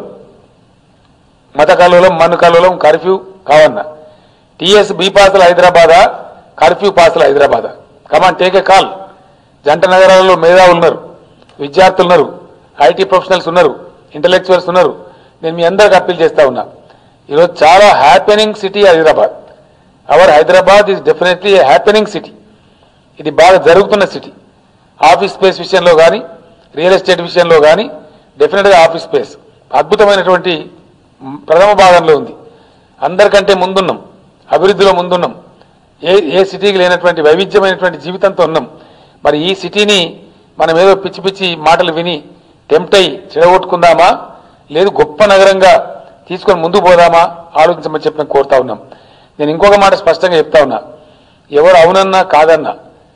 మత కల్లోలం మన్ను కల్లోలం కర్ఫ్యూ కావన్నా టీఎస్ బీ పాసులు హైదరాబాదా కర్ఫ్యూ పాసులు హైదరాబాదా కమాన్ టేక్ ఏ కాల్ జంట నగరాలలో మేధావులు ఉన్నారు విద్యార్థులు ఉన్నారు ఐటీ ప్రొఫెషనల్స్ ఉన్నారు ఇంటలెక్చువల్స్ ఉన్నారు నేను మీ అందరికి అప్పీల్ చేస్తా ఉన్నా ఈరోజు చాలా happening city Hyderabad our Hyderabad is definitely a happening city ఇది బాగా జరుగుతున్న సిటీ ఆఫీస్ స్పేస్ విషయంలో కానీ రియల్ ఎస్టేట్ విషయంలో కానీ డెఫినెట్గా ఆఫీస్ స్పేస్ అద్భుతమైనటువంటి మ్, ప్రథమ భాగంలో ఉంది అందరికంటే ముందున్నాం అభివృద్ధిలో ముందున్నాం ఏ ఏ సిటీకి లేనటువంటి వైవిధ్యమైనటువంటి జీవితంతో ఉన్నాం మరి ఈ సిటీని మనం ఏదో పిచ్చి పిచ్చి మాటలు విని టెంప్ట్ అయి చెడగొట్టుకుందామా లేదు గొప్ప నగరంగా తీసుకొని ముందుకు పోదామా ఆలోచించమని చెప్పి నేను కోరుతా ఉన్నాం నేను ఇంకొక మాట స్పష్టంగా చెప్తా ఉన్నా ఎవరు అవునన్నా కాదన్నా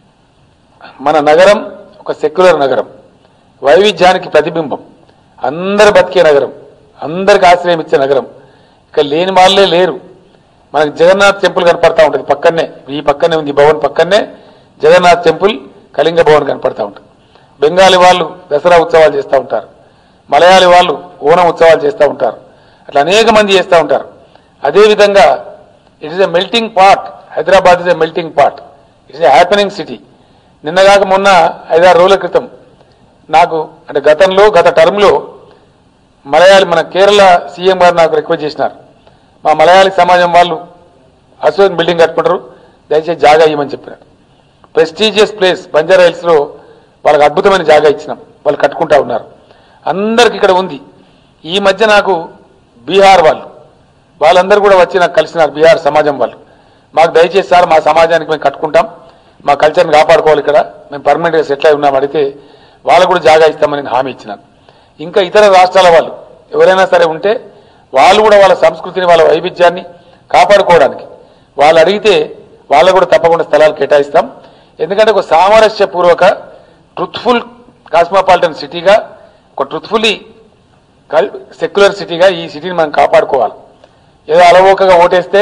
మన నగరం ఒక సెక్యులర్ నగరం వైవిధ్యానికి ప్రతిబింబం అందరు బతికే నగరం అందరికి ఆశ్రయం ఇచ్చే నగరం ఇక లేని వాళ్ళే లేరు మనకి జగన్నాథ్ టెంపుల్ కనపడతా ఉంటుంది పక్కనే ఈ పక్కనే ఉంది ఈ భవన్ పక్కనే జగన్నాథ్ టెంపుల్ కళింగ భవన్ కనపడతా ఉంటుంది బెంగాలీ వాళ్ళు దసరా ఉత్సవాలు చేస్తూ ఉంటారు మలయాళీ వాళ్ళు ఓణం ఉత్సవాలు చేస్తూ ఉంటారు అట్లా అనేక మంది చేస్తూ ఉంటారు అదేవిధంగా it is a melting part Hyderabad is a melting part it's a happening city నిన్నగాక మొన్న ఐదారు రోజుల క్రితం నాకు అంటే గతంలో గత టర్మ్లో మలయాళీ మన కేరళ సీఎం గారు నాకు రిక్వెస్ట్ చేసినారు మా మలయాళీ సమాజం వాళ్ళు అశోక్ బిల్డింగ్ కట్టుకుంటారు దయచేసి జాగా ఇవ్వమని చెప్పినారు ప్రెస్టీజియస్ ప్లేస్ బంజారా హిల్స్ లో వాళ్ళకి అద్భుతమైన జాగా ఇచ్చినాం వాళ్ళు కట్టుకుంటా ఉన్నారు అందరికి ఇక్కడ ఉంది ఈ మధ్య నాకు బీహార్ వాళ్ళు వాళ్ళందరూ కూడా వచ్చి నాకు కలిసినారు బీహార్ సమాజం వాళ్ళు మాకు దయచేసి సార్ మా సమాజానికి మేము కట్టుకుంటాం మా కల్చర్ని కాపాడుకోవాలి ఇక్కడ మేము పర్మనెంట్గా సెటిల్ అయి ఉన్నాం అడిగితే వాళ్ళకు కూడా జాగా ఇస్తామని నేను హామీ ఇచ్చినాను ఇంకా ఇతర రాష్ట్రాల వాళ్ళు ఎవరైనా సరే ఉంటే వాళ్ళు కూడా వాళ్ళ సంస్కృతిని వాళ్ళ వైవిధ్యాన్ని కాపాడుకోవడానికి వాళ్ళు అడిగితే వాళ్ళకు కూడా తప్పకుండా స్థలాలు కేటాయిస్తాం ఎందుకంటే ఒక సామరస్యపూర్వక ట్రుత్ఫుల్ కాస్మోపాలిటన్ సిటీగా ఒక ట్రుత్ఫుల్లీ సెక్యులర్ సిటీగా ఈ సిటీని మనం కాపాడుకోవాలి ఏదో అలవోకగా ఓటేస్తే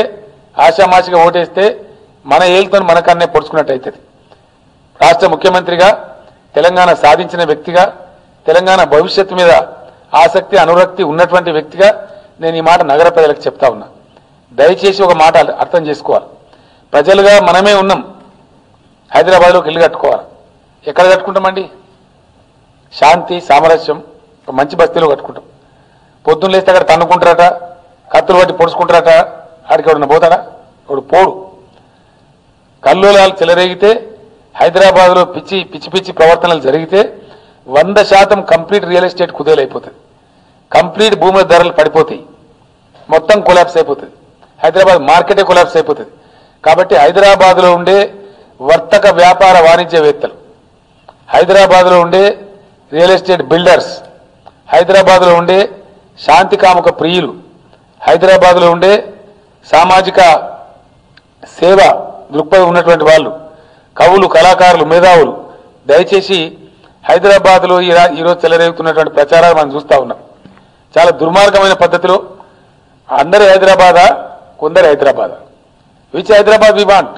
ఆశామాషిగా ఓటేస్తే మన ఏళ్ళతో మనకన్నే పొడుచుకున్నట్టు అవుతుంది రాష్ట్ర ముఖ్యమంత్రిగా తెలంగాణ సాధించిన వ్యక్తిగా తెలంగాణ భవిష్యత్తు మీద ఆసక్తి అనురక్తి ఉన్నటువంటి వ్యక్తిగా నేను ఈ మాట నగర ప్రజలకు చెప్తా ఉన్నా దయచేసి ఒక మాట అర్థం చేసుకోవాలి ప్రజలుగా మనమే ఉన్నాం హైదరాబాద్లోకి ఇల్లు కట్టుకోవాలి ఎక్కడ కట్టుకుంటామండి శాంతి సామరస్యం ఒక మంచి బస్తీలో కట్టుకుంటాం పొద్దున్న లేస్తే అక్కడ తన్నుకుంటారట కత్తులు పట్టి పొడుచుకుంటారట ఆడికి ఎవడన్నా పోతాడా వాడు పోడు కల్లోలాలు చెలరేగితే హైదరాబాద్లో పిచ్చి పిచ్చి పిచ్చి ప్రవర్తనలు జరిగితే వంద శాతం కంప్లీట్ రియల్ ఎస్టేట్ కుదేలైపోతుంది కంప్లీట్ భూముల ధరలు పడిపోతాయి మొత్తం కొలాప్స్ అయిపోతుంది హైదరాబాద్ మార్కెటే కొలాప్స్ అయిపోతుంది కాబట్టి హైదరాబాద్లో ఉండే వర్తక వ్యాపార వాణిజ్యవేత్తలు హైదరాబాద్లో ఉండే రియల్ ఎస్టేట్ బిల్డర్స్ హైదరాబాద్లో ఉండే శాంతి కాముక ప్రియులు హైదరాబాద్లో ఉండే సామాజిక సేవ దృక్పథం ఉన్నటువంటి వాళ్ళు కవులు కళాకారులు మేధావులు దయచేసి హైదరాబాద్లో ఈ రా- ఈరోజు చెలరేగుతున్నటువంటి ప్రచారాలు మనం చూస్తా ఉన్నాం చాలా దుర్మార్గమైన పద్ధతిలో అందరి హైదరాబాదా కొందరు హైదరాబాదా విచ్ హైదరాబాద్ వి వాంట్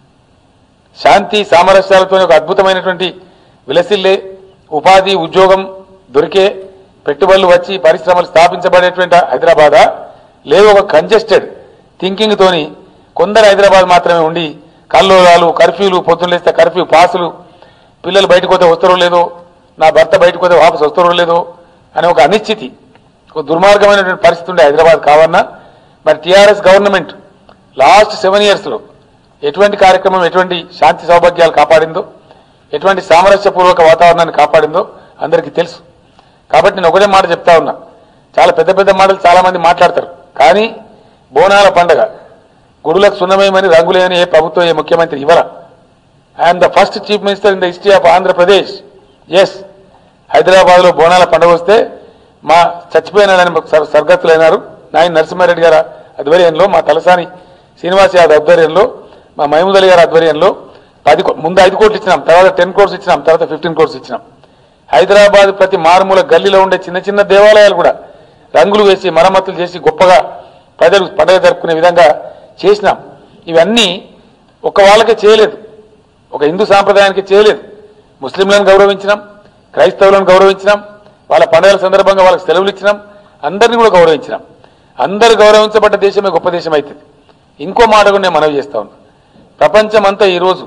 శాంతి సామరస్యాలతో ఒక అద్భుతమైనటువంటి విలసిల్లే ఉపాధి ఉద్యోగం దొరికే పెట్టుబడులు వచ్చి పరిశ్రమలు స్థాపించబడేటువంటి హైదరాబాదా లేదు ఒక కంజెస్టెడ్ థింకింగ్ తోని కొందరు హైదరాబాద్ మాత్రమే ఉండి కల్లోలాలు కర్ఫ్యూలు పొద్దున్న లేస్తే కర్ఫ్యూ పాసులు పిల్లలు బయటకు పోతే వస్తారో లేదో నా భర్త బయటకు పోతే వాపసు వస్తారో లేదో అనే ఒక అనిశ్చితి ఒక దుర్మార్గమైనటువంటి పరిస్థితి ఉండే హైదరాబాద్ కావన్నా మరి టీఆర్ఎస్ గవర్నమెంట్ లాస్ట్ సెవెన్ ఇయర్స్లో ఎటువంటి కార్యక్రమం ఎటువంటి శాంతి సౌభాగ్యాలు కాపాడిందో ఎటువంటి సామరస్యపూర్వక వాతావరణాన్ని కాపాడిందో అందరికీ తెలుసు కాబట్టి నేను ఒకటే మాట చెప్తా ఉన్నా చాలా పెద్ద పెద్ద మాటలు చాలా మంది మాట్లాడతారు కానీ బోనాల పండగ గుడులకు సున్నమేమని రంగులేని ఏ ప్రభుత్వం ఏ ముఖ్యమంత్రి ఇవ్వరా I'm the first chief minister in the history of Andhra Pradesh yes హైదరాబాద్లో బోనాల పండుగ వస్తే మా చచ్చిపోయినాడని మాకు సర్- స్వర్గస్థులైనారు నాయన నరసింహారెడ్డి గారి ఆధ్వర్యంలో మా తలసాని శ్రీనివాస్ యాదవ్ ఆధ్వర్యంలో మా మహమూద్ అలీ గారి ఆధ్వర్యంలో పది కో- ముందు ఐదు కోట్లు ఇచ్చినాం తర్వాత టెన్ కోర్స్ ఇచ్చినాం తర్వాత ఫిఫ్టీన్ కోర్స్ ఇచ్చినాం హైదరాబాద్ ప్రతి మారుమూల గల్లీలో ఉండే చిన్న చిన్న దేవాలయాలు కూడా రంగులు వేసి మరమ్మతులు చేసి గొప్పగా ప్రజలు పండుగ జరుపుకునే విధంగా చేసినాం ఇవన్నీ ఒక వాళ్ళకే చేయలేదు ఒక హిందూ సాంప్రదాయానికి చేయలేదు ముస్లింలను గౌరవించినాం క్రైస్తవులను గౌరవించినాం వాళ్ళ పండుగల సందర్భంగా వాళ్ళకి సెలవులు ఇచ్చినాం అందరినీ కూడా గౌరవించినాం అందరు గౌరవించబడ్డ దేశమే గొప్ప దేశం అవుతుంది ఇంకో మాట కూడా నేను మనవి చేస్తా ఉన్నా ప్రపంచం అంతా ఈరోజు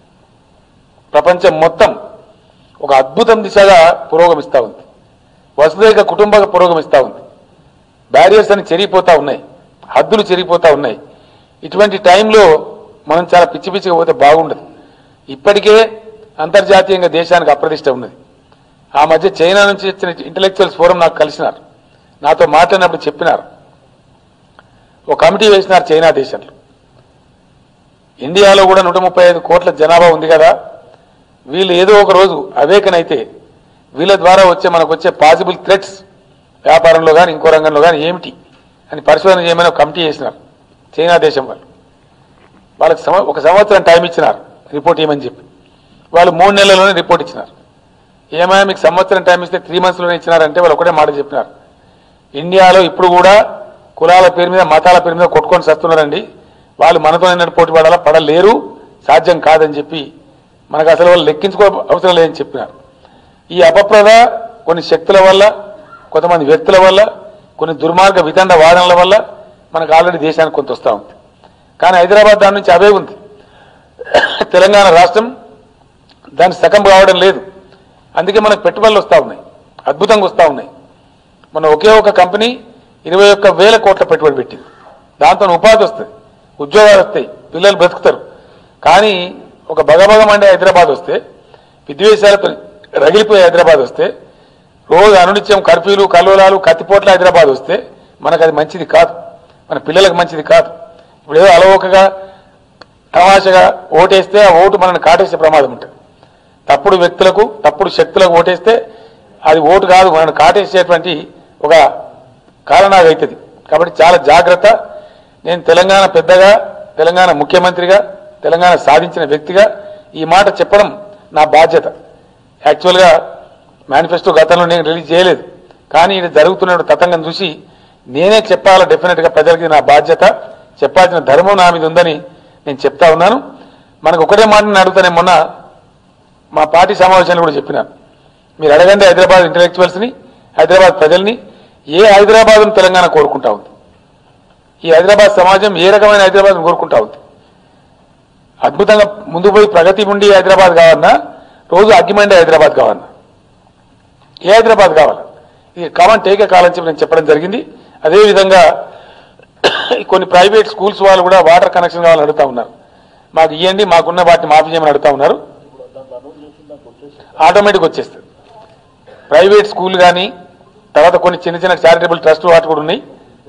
ప్రపంచం మొత్తం ఒక అద్భుతం దిశగా పురోగమిస్తా ఉంది వసుదైక కుటుంబ పురోగమిస్తా ఉంది బ్యారియర్స్ అని చెరిగిపోతా ఉన్నాయి హద్దులు చెరిగిపోతా ఉన్నాయి ఇటువంటి టైంలో మనం చాలా పిచ్చి పిచ్చిగా పోతే బాగుండదు ఇప్పటికే అంతర్జాతీయంగా దేశానికి అప్రతిష్ట ఉన్నది ఆ మధ్య చైనా నుంచి వచ్చిన ఇంటలెక్చువల్స్ ఫోరం నాకు కలిసినారు నాతో మాట్లాడినప్పుడు చెప్పినారు ఒక కమిటీ వేసినారు చైనా దేశంలో ఇండియాలో కూడా నూట ముప్పై ఐదు కోట్ల జనాభా ఉంది కదా వీళ్ళు ఏదో ఒక రోజు అవేకన్ అయితే వీళ్ళ ద్వారా వచ్చే మనకు వచ్చే పాసిబుల్ థ్రెట్స్ వ్యాపారంలో కానీ ఇంకో రంగంలో కానీ ఏమిటి అని పరిశోధన చేయమని ఒక కమిటీ చేసినారు చైనా దేశం వాళ్ళు వాళ్ళకి సంవ- ఒక సంవత్సరం టైం ఇచ్చినారు రిపోర్ట్ ఇవ్వమని చెప్పి వాళ్ళు మూడు నెలల్లోనే రిపోర్ట్ ఇచ్చినారు ఏమైనా మీకు సంవత్సరం టైం ఇస్తే త్రీ మంత్స్లోనే ఇచ్చినారంటే వాళ్ళు ఒకటే మాట చెప్పినారు ఇండియాలో ఇప్పుడు కూడా కులాల పేరు మీద మతాల పేరు మీద కొట్టుకొని సస్తున్నారండి వాళ్ళు మనతో ఎన్నట్టు పోటీ పడాలా పడలేరు సాధ్యం కాదని చెప్పి మనకు అసలు వాళ్ళు లెక్కించుకో అవసరం లేదని చెప్పినారు ఈ అపప్రద కొన్ని శక్తుల వల్ల కొంతమంది వ్యక్తుల వల్ల కొన్ని దుర్మార్గ వితండ వాదనల వల్ల మనకు ఆల్రెడీ దేశానికి కొంత వస్తూ ఉంది కానీ హైదరాబాద్ దాని నుంచి అవే ఉంది తెలంగాణ రాష్ట్రం దాని సగం కావడం లేదు అందుకే మనకు పెట్టుబడులు వస్తూ ఉన్నాయి అద్భుతంగా వస్తూ ఉన్నాయి మన ఒకే ఒక కంపెనీ ఇరవై ఒక్క వేల కోట్ల పెట్టుబడి పెట్టింది దాంతో ఉపాధి వస్తుంది ఉద్యోగాలు వస్తాయి పిల్లలు బ్రతుకుతారు కానీ ఒక బగబగం అంటే హైదరాబాద్ వస్తే విద్వేషాలతో రగిలిపోయే హైదరాబాద్ వస్తే రోజు అనునిత్యం కర్ఫ్యూలు కల్లోలాలు కత్తిపోట్ల హైదరాబాద్ వస్తే మనకు అది మంచిది కాదు మన పిల్లలకు మంచిది కాదు ఇప్పుడు ఏదో అలవోకగా తమాషగా ఓటేస్తే ఆ ఓటు మనల్ని కాటేసే ప్రమాదం ఉంటుంది తప్పుడు వ్యక్తులకు తప్పుడు శక్తులకు ఓటేస్తే అది ఓటు కాదు మనల్ని కాటేసేటువంటి ఒక కారణాలు అవుతుంది కాబట్టి చాలా జాగ్రత్త నేను తెలంగాణ పెద్దగా తెలంగాణ ముఖ్యమంత్రిగా తెలంగాణ సాధించిన వ్యక్తిగా ఈ మాట చెప్పడం నా బాధ్యత యాక్చువల్గా మేనిఫెస్టో గతంలో నేను రిలీజ్ చేయలేదు కానీ ఇది జరుగుతున్న తతంగం చూసి నేనే చెప్పాలా డెఫినెట్గా ప్రజలకి నా బాధ్యత చెప్పాల్సిన ధర్మం నా మీద ఉందని నేను చెప్తా ఉన్నాను మనకు ఒకటే మాట నేను అడుగుతానే మొన్న మా పార్టీ సమావేశాన్ని కూడా చెప్పినాను మీరు అడగండి హైదరాబాద్ ఇంటలెక్చువల్స్ని హైదరాబాద్ ప్రజల్ని ఏ హైదరాబాద్ను తెలంగాణ కోరుకుంటా ఉంది ఈ హైదరాబాద్ సమాజం ఏ రకమైన హైదరాబాద్ కోరుకుంటా ఉంది అద్భుతంగా ముందు పోయి ప్రగతి ఉండి హైదరాబాద్ కావాలన్నా రోజు అగ్గిమండి హైదరాబాద్ కావాలన్నా ఏ హైదరాబాద్ కావాలి ఇది కామన్ టేకే కావాలని చెప్పి నేను చెప్పడం జరిగింది అదేవిధంగా కొన్ని ప్రైవేట్ స్కూల్స్ వాళ్ళు కూడా వాటర్ కనెక్షన్ కావాలని అడుగుతా ఉన్నారు మాకు ఇవ్వండి మాకున్న వాటిని మాఫీ చేయమని అడుగుతా ఉన్నారు ఆటోమేటిక్ వచ్చేస్తుంది ప్రైవేట్ స్కూల్ కానీ తర్వాత కొన్ని చిన్న చిన్న చారిటబుల్ ట్రస్ట్ వాటి కూడా ఉన్నాయి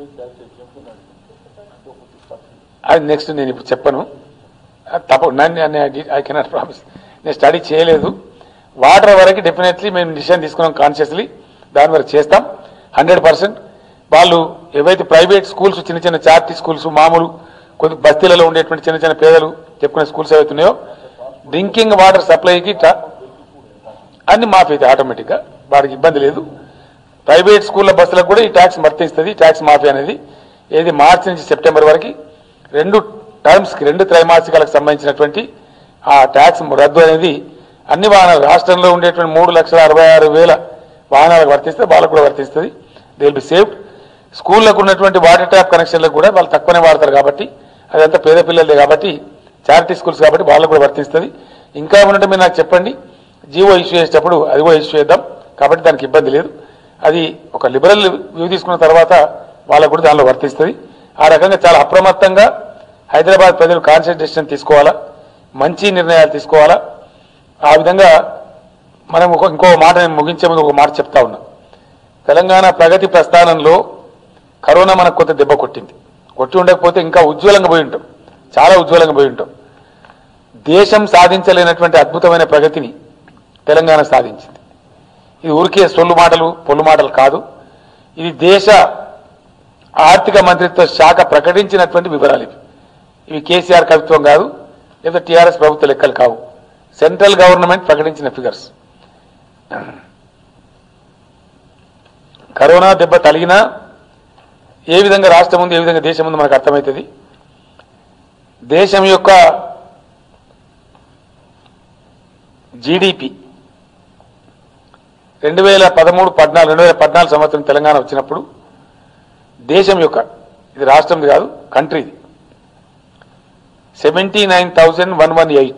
అది నెక్స్ట్ నేను ఇప్పుడు చెప్పను అది తప్ప నన్ను ఐ కెనాట్ ప్రామిస్ నేను స్టడీ చేయలేదు వాటర్ వరకు డెఫినెట్లీ మేము డిసిషన్ తీసుకున్నాం కాన్షియస్లీ దాని వరకు చేస్తాం హండ్రెడ్ పర్సెంట్ వాళ్ళు ఏవైతే ప్రైవేట్ స్కూల్స్ చిన్న చిన్న చారిటీ స్కూల్స్ మామూలు కొద్ది బస్తీలలో ఉండేటువంటి చిన్న చిన్న పేదలు చెప్పుకునే స్కూల్స్ ఏవైతే ఉన్నాయో డ్రింకింగ్ వాటర్ సప్లైకి ట్రా- అన్ని మాఫీ అయితే ఆటోమేటిక్గా వాడికి ఇబ్బంది లేదు ప్రైవేట్ స్కూళ్ళ బస్సులకు కూడా ఈ ట్యాక్స్ వర్తిస్తుంది ఈ ట్యాక్స్ మాఫీ అనేది ఏది మార్చి నుంచి సెప్టెంబర్ వరకు రెండు టర్మ్స్కి రెండు త్రైమాసికాలకు సంబంధించినటువంటి ఆ ట్యాక్స్ రద్దు అనేది అన్ని వాహనాలు రాష్ట్రంలో ఉండేటువంటి మూడు లక్షల అరవై ఆరు వేల వాహనాలకు వర్తిస్తే వాళ్ళకు కూడా వర్తిస్తుంది దే విల్ బి సేఫ్డ్ స్కూళ్ళకు ఉన్నటువంటి వాటర్ ట్యాప్ కనెక్షన్లకు కూడా వాళ్ళు తక్కువనే వాడతారు కాబట్టి అదంతా పేద పిల్లలదే కాబట్టి చారిటీ స్కూల్స్ కాబట్టి వాళ్ళకు కూడా వర్తిస్తుంది ఇంకా ఉన్నట్టు మీరు నాకు చెప్పండి జీవో ఇష్యూ చేసేటప్పుడు అది కూడా ఇష్యూ చేద్దాం కాబట్టి దానికి ఇబ్బంది లేదు అది ఒక లిబరల్ వ్యూ తీసుకున్న తర్వాత వాళ్ళకు కూడా దానిలో వర్తిస్తుంది ఆ రకంగా చాలా అప్రమత్తంగా హైదరాబాద్ ప్రజలు కాన్షియస్ డెసిషన్ తీసుకోవాలా మంచి నిర్ణయాలు తీసుకోవాలా ఆ విధంగా మనం ఒక ఇంకో మాట నేను ముగించే ముందు ఒక మాట చెప్తా ఉన్నా తెలంగాణ ప్రగతి ప్రస్థానంలో కరోనా మనకు కొంత దెబ్బ కొట్టింది కొట్టి ఉండకపోతే ఇంకా ఉజ్వలంగా పోయి ఉంటాం చాలా ఉజ్వలంగా పోయి ఉంటాం దేశం సాధించలేనటువంటి అద్భుతమైన ప్రగతిని తెలంగాణ సాధించింది ఇది ఊరికే సొల్లు మాటలు పొల్లు మాటలు కాదు ఇది దేశ ఆర్థిక మంత్రిత్వ శాఖ ప్రకటించినటువంటి వివరాలు ఇవి ఇవి కేసీఆర్ కవిత్వం కాదు లేదా టీఆర్ఎస్ ప్రభుత్వ లెక్కలు కావు సెంట్రల్ గవర్నమెంట్ ప్రకటించిన ఫిగర్స్ కరోనా దెబ్బ తలిగినా ఏ విధంగా రాష్ట్రం ఉంది ఏ విధంగా దేశం ఉంది మనకు అర్థమవుతుంది దేశం యొక్క జీడిపి రెండు వేల పదమూడు పద్నాలుగు రెండు వేల పద్నాలుగు సంవత్సరం తెలంగాణ వచ్చినప్పుడు దేశం యొక్క ఇది రాష్ట్రంది కాదు కంట్రీది seventy nine thousand one one eight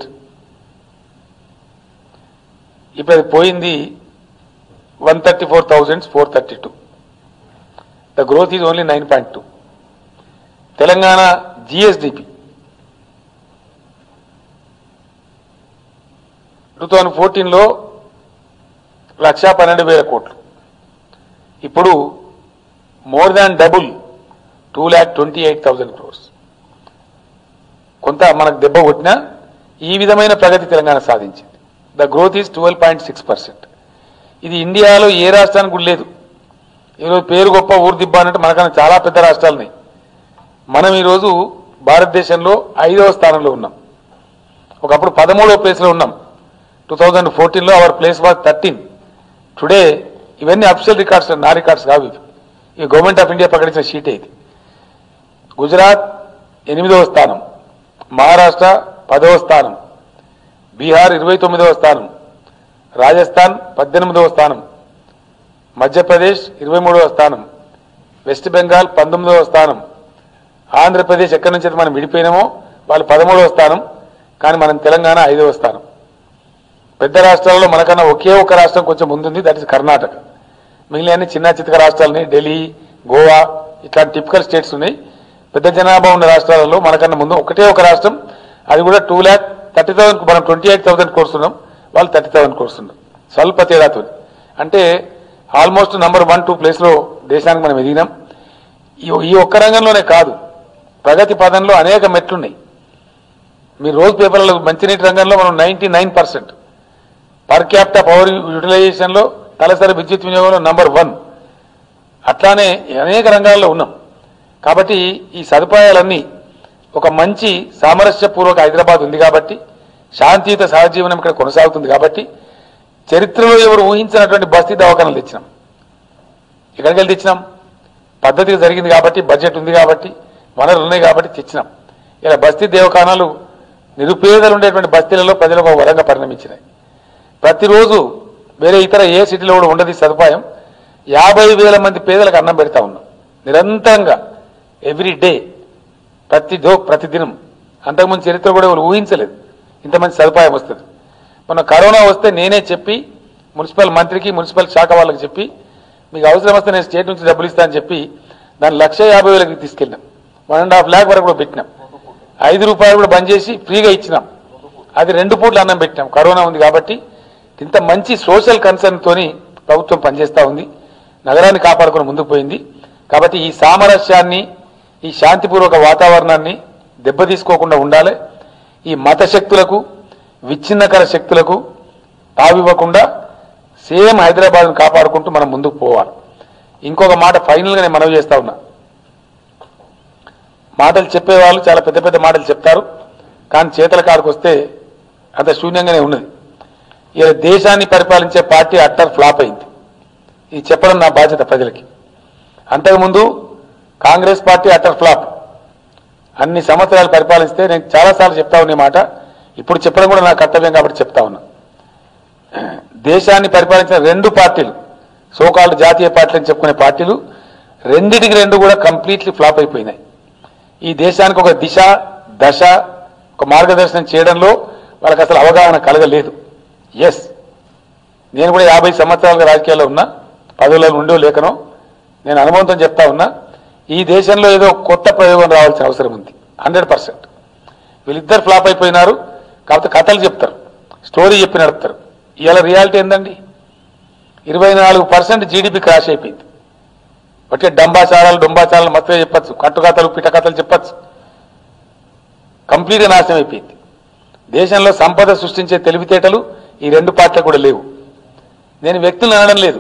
ఇప్పుడు అది పోయింది one thirty four thousand four thirty two the growth is only nine point two Telangana GSDP two thousand ఫోర్టీన్లో లక్షా పన్నెండు వేల కోట్లు ఇప్పుడు more than double two lakh twenty eight thousand crores కొంత మనకు దెబ్బ కొట్టినా ఈ విధమైన ప్రగతి తెలంగాణ సాధించింది the growth is twelve point six percent ఇది ఇండియాలో ఏ రాష్ట్రానికి కూడా లేదు ఈరోజు పేరు గొప్ప ఊరు దిబ్బ అన్నట్టు మనకన్నా చాలా పెద్ద రాష్ట్రాలు ఉన్నాయి మనం ఈరోజు భారతదేశంలో ఐదవ స్థానంలో ఉన్నాం ఒకప్పుడు పదమూడవ ప్లేస్లో ఉన్నాం టూ థౌజండ్ ఫోర్టీన్లో our place was thirteen today ఇవన్నీ అఫిషియల్ రికార్డ్స్ నా రికార్డ్స్ కావు ఇవి ఈ గవర్నమెంట్ ఆఫ్ ఇండియా ప్రకటించిన షీటే ఇది గుజరాత్ ఎనిమిదవ స్థానం మహారాష్ట్ర పదవ స్థానం బీహార్ ఇరవై తొమ్మిదవ స్థానం రాజస్థాన్ పద్దెనిమిదవ స్థానం మధ్యప్రదేశ్ ఇరవై మూడవ స్థానం వెస్ట్ బెంగాల్ పంతొమ్మిదవ స్థానం ఆంధ్రప్రదేశ్ ఎక్కడి నుంచి అయితే మనం విడిపోయినామో వాళ్ళు పదమూడవ స్థానం కానీ మనం తెలంగాణ ఐదవ స్థానం పెద్ద రాష్ట్రాల్లో మనకన్నా ఒకే ఒక రాష్ట్రం కొంచెం ముందుంది దట్ ఇస్ కర్ణాటక మిగిలిన అన్ని చిన్న చితక రాష్ట్రాలని ఢిల్లీ గోవా ఇట్లాంటి టిపికల్ స్టేట్స్ ఉన్నాయి పెద్ద జనాభా ఉన్న రాష్ట్రాలలో మనకన్నా ముందు ఒకటే ఒక రాష్ట్రం అది కూడా టూ ల్యాక్ థర్టీ థౌసండ్ మనం ట్వంటీ ఎయిట్ థౌసండ్ కోరుస్తున్నాం వాళ్ళు థర్టీ థౌసండ్ కోరుస్తున్నాం స్వల్ప తేడాతో అంటే ఆల్మోస్ట్ నంబర్ వన్ టూ ప్లేస్లో దేశానికి మనం ఎదిగినాం ఈ ఈ ఒక్క రంగంలోనే కాదు ప్రగతి పదంలో అనేక మెట్లున్నాయి మీరు రోజు పేపర్లలో మంచినీటి రంగంలో మనం ninety nine percent per capita power యూటిలైజేషన్లో తలసరి విద్యుత్ వినియోగంలో నంబర్ వన్ అట్లానే అనేక రంగాల్లో ఉన్నాం కాబట్టి ఈ సదుపాయాలన్నీ ఒక మంచి సామరస్యపూర్వక హైదరాబాద్ ఉంది కాబట్టి శాంతియుత సహజీవనం ఇక్కడ కొనసాగుతుంది కాబట్టి చరిత్రలో ఎవరు ఊహించినటువంటి బస్తీ దవాఖానలు తెచ్చినాం ఎక్కడికి వెళ్ళి తెచ్చినాం పద్ధతిగా జరిగింది కాబట్టి బడ్జెట్ ఉంది కాబట్టి వనరులు ఉన్నాయి కాబట్టి తెచ్చినాం ఇలా బస్తీ దేవకానాలు నిరుపేదలు ఉండేటువంటి బస్తీలలో ప్రజలకు ఒక వరంగా పరిణమించినాయి ప్రతిరోజు వేరే ఇతర ఏ సిటీలో కూడా ఉండదు ఈ సదుపాయం యాభై వేల మంది పేదలకు అన్నం పెడతా ఉన్నాం నిరంతరంగా ఎవ్రీ డే ప్రతి డో ప్రతిదినం అంతకుముందు చరిత్ర కూడా ఎవరు ఊహించలేదు ఇంత మంచి సదుపాయం వస్తుంది మొన్న కరోనా వస్తే నేనే చెప్పి మున్సిపల్ మంత్రికి మున్సిపల్ శాఖ వాళ్ళకి చెప్పి మీకు అవసరం వస్తే నేను స్టేట్ నుంచి డబ్బులు ఇస్తా అని చెప్పి దాన్ని లక్ష యాభై వేలకి తీసుకెళ్ళినాం వన్ అండ్ హాఫ్ ల్యాక్ వరకు కూడా పెట్టినాం ఐదు రూపాయలు కూడా బంద్ చేసి ఫ్రీగా ఇచ్చినాం అది రెండు పూట్ల అన్నం పెట్టినాం కరోనా ఉంది కాబట్టి ఇంత మంచి సోషల్ కన్సర్న్ తోని ప్రభుత్వం పనిచేస్తా ఉంది నగరాన్ని కాపాడుకొని ముందుకు పోయింది కాబట్టి ఈ సామరస్యాన్ని ఈ శాంతిపూర్వక వాతావరణాన్ని దెబ్బతీసుకోకుండా ఉండాలి ఈ మత శక్తులకు విచ్ఛిన్నకర శక్తులకు తావివ్వకుండా సేమ్ హైదరాబాద్ను కాపాడుకుంటూ మనం ముందుకు పోవాలి ఇంకొక మాట ఫైనల్గా నేను మనవి చేస్తా ఉన్నా మాటలు చెప్పేవాళ్ళు చాలా పెద్ద పెద్ద మాటలు చెప్తారు కానీ చేతల కాడికి వస్తే అంత శూన్యంగానే ఉన్నది ఇలా దేశాన్ని పరిపాలించే పార్టీ అట్టర్ ఫ్లాప్ అయింది ఇది చెప్పడం నా బాధ్యత ప్రజలకి అంతకుముందు కాంగ్రెస్ పార్టీ అట్టర్ ఫ్లాప్ అన్ని సంవత్సరాలు పరిపాలిస్తే నేను చాలాసార్లు చెప్తా ఉన్న ఈ మాట ఇప్పుడు చెప్పడం కూడా నా కర్తవ్యం కాబట్టి చెప్తా ఉన్నా దేశాన్ని పరిపాలించిన రెండు పార్టీలు సోకాల్డ్ జాతీయ పార్టీలు అని చెప్పుకునే పార్టీలు రెండిటికి రెండు కూడా కంప్లీట్లీ ఫ్లాప్ అయిపోయినాయి ఈ దేశానికి ఒక దిశ దశ ఒక మార్గదర్శనం చేయడంలో వాళ్ళకి అసలు అవగాహన కలగలేదు ఎస్ నేను కూడా యాభై సంవత్సరాలుగా రాజకీయాల్లో ఉన్నా పదవులలో ఉండో లేకనో నేను అనుభవంతో చెప్తా ఉన్నా ఈ దేశంలో ఏదో కొత్త ప్రయోగం రావాల్సిన అవసరం ఉంది హండ్రెడ్ పర్సెంట్ వీళ్ళిద్దరు ఫ్లాప్ అయిపోయినారు కాకపోతే కథలు చెప్తారు స్టోరీ చెప్పి నడుపుతారు ఇవాళ రియాలిటీ ఏందండి ఇరవై నాలుగు పర్సెంట్ జీడిపి క్రాష్ అయిపోయింది ఒకటి డంబాచారాలు డొంబాచారాలు మొత్తమే చెప్పచ్చు కట్టుకథలు పిటకథలు చెప్పచ్చు కంప్లీట్గా నాశనం అయిపోయింది దేశంలో సంపద సృష్టించే తెలివితేటలు ఈ రెండు పార్టీలు కూడా లేవు నేను వ్యక్తులను అనడం లేదు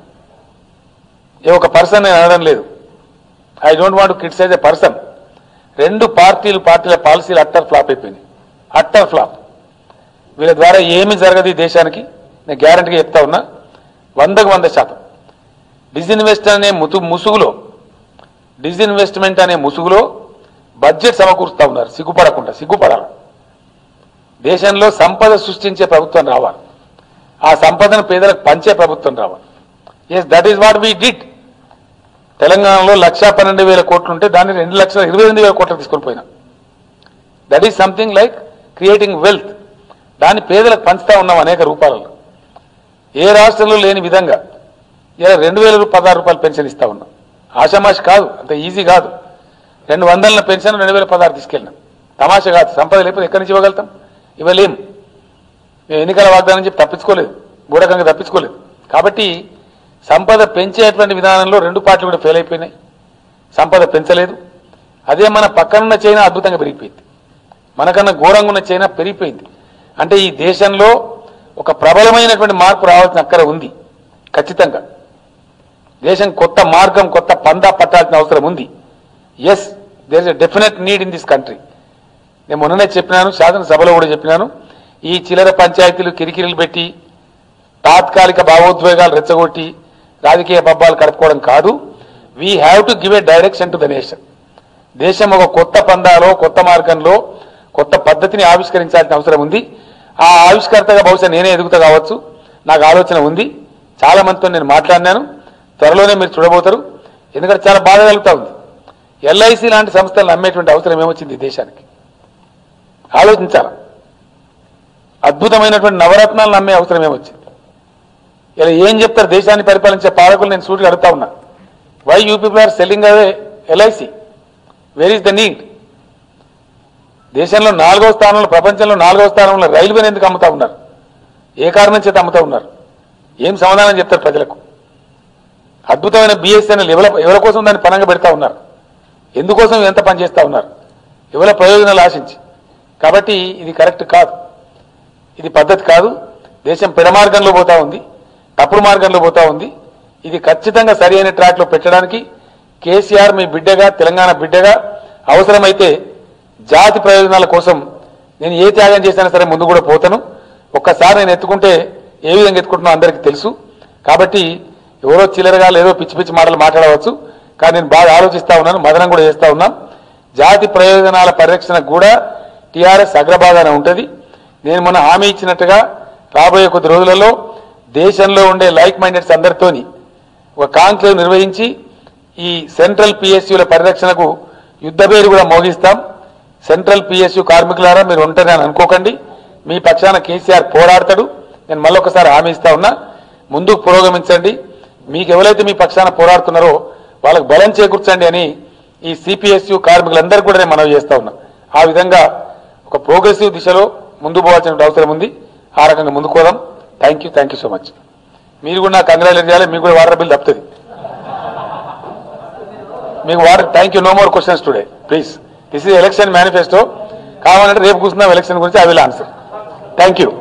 ఏ ఒక పర్సన్ నేను అనడం లేదు I don't want criticize a person రెండు పార్టీలు పార్టీల పాలసీలు అట్టర్ ఫ్లాప్ అయిపోయినాయి అట్టర్ ఫ్లాప్ వీళ్ళ ద్వారా ఏమీ జరగదు ఈ దేశానికి నేను గ్యారంటీగా చెప్తా ఉన్నా వందకు వంద శాతం డిజిన్వెస్ట్ అనే ముతు ముసుగులో డిజిన్వెస్ట్మెంట్ అనే ముసుగులో బడ్జెట్ సమకూరుస్తా ఉన్నారు సిగ్గుపడకుండా సిగ్గుపడాలి దేశంలో సంపద సృష్టించే ప్రభుత్వం రావాలి ఆ సంపదను పేదలకు పంచే ప్రభుత్వం రావాలి yes that is what we did తెలంగాణలో లక్షా పన్నెండు వేల కోట్లు ఉంటే దాన్ని రెండు లక్షల ఇరవై ఎనిమిది వేల కోట్లు తీసుకొని పోయినాం that is something like creating wealth దాన్ని పేదలకు పంచుతా ఉన్నాం అనేక రూపాలలో ఏ రాష్ట్రంలో లేని విధంగా ఇలా రెండు వేల రూ- పదహారు రూపాయలు పెన్షన్ ఇస్తా ఉన్నాం ఆషామాషి కాదు అంత ఈజీ కాదు రెండు వందల పెన్షన్ రెండు వేల పదహారు తీసుకెళ్ళినాం తమాషా కాదు సంపద లేకపోతే ఎక్కడి నుంచి ఇవ్వగలుగుతాం ఇవ్వలేం మేము ఎన్నికల వాగ్దానం చెప్పి తప్పించుకోలేదు బూరకంగా తప్పించుకోలేదు కాబట్టి సంపద పెంచేటువంటి విధానంలో రెండు పార్టీలు కూడా ఫెయిల్ అయిపోయినాయి సంపద పెంచలేదు అదే మన పక్కనున్న చైనా అద్భుతంగా పెరిగిపోయింది మనకన్నా ఘోరంగా ఉన్న చైనా పెరిగిపోయింది అంటే ఈ దేశంలో ఒక ప్రబలమైనటువంటి మార్పు రావాల్సిన అక్కర ఉంది ఖచ్చితంగా దేశం కొత్త మార్గం కొత్త పందా పట్టాల్సిన అవసరం ఉంది yes there is definite need in this country నేను మొన్ననే చెప్పినాను శాసనసభలో కూడా చెప్పినాను ఈ చిల్లర పంచాయతీలు కిరికిరిలు పెట్టి తాత్కాలిక భావోద్వేగాలు రెచ్చగొట్టి రాజకీయ పబ్బాలు కడుపుకోవడం కాదు we have to give a direction to the nation దేశం ఒక కొత్త పందాలో కొత్త మార్గంలో కొత్త పద్ధతిని ఆవిష్కరించాల్సిన అవసరం ఉంది ఆ ఆవిష్కర్తగా బహుశా నేనే ఎదుగుతా కావచ్చు నాకు ఆలోచన ఉంది చాలా మందితో నేను మాట్లాడినాను త్వరలోనే మీరు చూడబోతారు ఎందుకంటే చాలా బాధ కలుగుతా ఉంది ఎల్ఐసి లాంటి సంస్థలను నమ్మేటువంటి అవసరం ఏమొచ్చింది ఈ దేశానికి ఆలోచించాలి అద్భుతమైనటువంటి నవరత్నాలు నమ్మే అవసరం ఏమొచ్చింది ఇలా ఏం చెప్తారు దేశాన్ని పరిపాలించే పాలకులు నేను సూటిగా అడుగుతా ఉన్నా why you people are selling away LIC where is the need దేశంలో నాలుగో స్థానంలో ప్రపంచంలో నాలుగో స్థానంలో రైల్వేని ఎందుకు అమ్ముతా ఉన్నారు ఏ కారణం చేత అమ్ముతా ఉన్నారు ఏం సమాధానం చెప్తారు ప్రజలకు అద్భుతమైన బిఎస్ఎన్ఎల్ ఎవరి ఎవరి కోసం దాన్ని పనంగా పెడతా ఉన్నారు ఎందుకోసం ఎంత పని చేస్తా ఉన్నారు ఎవరి ప్రయోజనాలు ఆశించి కాబట్టి ఇది కరెక్ట్ కాదు ఇది పద్ధతి కాదు దేశం పెడమార్గంలో పోతా ఉంది తప్పుడు మార్గంలో పోతా ఉంది ఇది ఖచ్చితంగా సరి అయిన ట్రాక్ లో పెట్టడానికి కేసీఆర్ మీ బిడ్డగా తెలంగాణ బిడ్డగా అవసరమైతే జాతి ప్రయోజనాల కోసం నేను ఏ త్యాగం చేసినా సరే ముందు కూడా పోతాను ఒక్కసారి నేను ఎత్తుకుంటే ఏ విధంగా ఎత్తుకుంటున్నా అందరికీ తెలుసు కాబట్టి ఎవరో చిల్లరగా ఏదో పిచ్చి పిచ్చి మాటలు మాట్లాడవచ్చు కానీ నేను బాగా ఆలోచిస్తా ఉన్నాను మదనం కూడా చేస్తా ఉన్నాం జాతి ప్రయోజనాల పరిరక్షణకు కూడా టీఆర్ఎస్ అగ్రభాగాన ఉంటుంది నేను మొన్న హామీ ఇచ్చినట్టుగా రాబోయే కొద్ది రోజులలో దేశంలో ఉండే లైక్ మైండెడ్స్ అందరితోని ఒక కాంక్లేవ్ నిర్వహించి ఈ సెంట్రల్ పిఎస్యుల పరిరక్షణకు యుద్ధ పేరు కూడా మోగిస్తాం సెంట్రల్ పిఎస్యు కార్మికులారా మీరు ఉంటారని అని అనుకోకండి మీ పక్షాన కేసీఆర్ పోరాడతాడు నేను మళ్ళొకసారి హామీ ఇస్తా ఉన్నా ముందుకు పురోగమించండి మీకు ఎవరైతే మీ పక్షాన పోరాడుతున్నారో వాళ్ళకు బలం చేకూర్చండి అని ఈ సిపిఎస్యు కార్మికులందరూ కూడా నేను మనవి చేస్తా ఉన్నా ఆ విధంగా ఒక ప్రోగ్రెసివ్ దిశలో ముందు పోవాల్సిన అవసరం ఉంది ఆ రకంగా ముందుకు పోదాం thank you thank you so much మీరు కూడా నాకు కంగ్రాచులేట్ చేయాలి మీకు కూడా వాటర్ బిల్ తప్పుతుంది మీకు water thank you no more questions today please this is election manifesto కావాలంటే రేపు కూర్చున్నాం ఎలక్షన్ గురించి I will answer thank you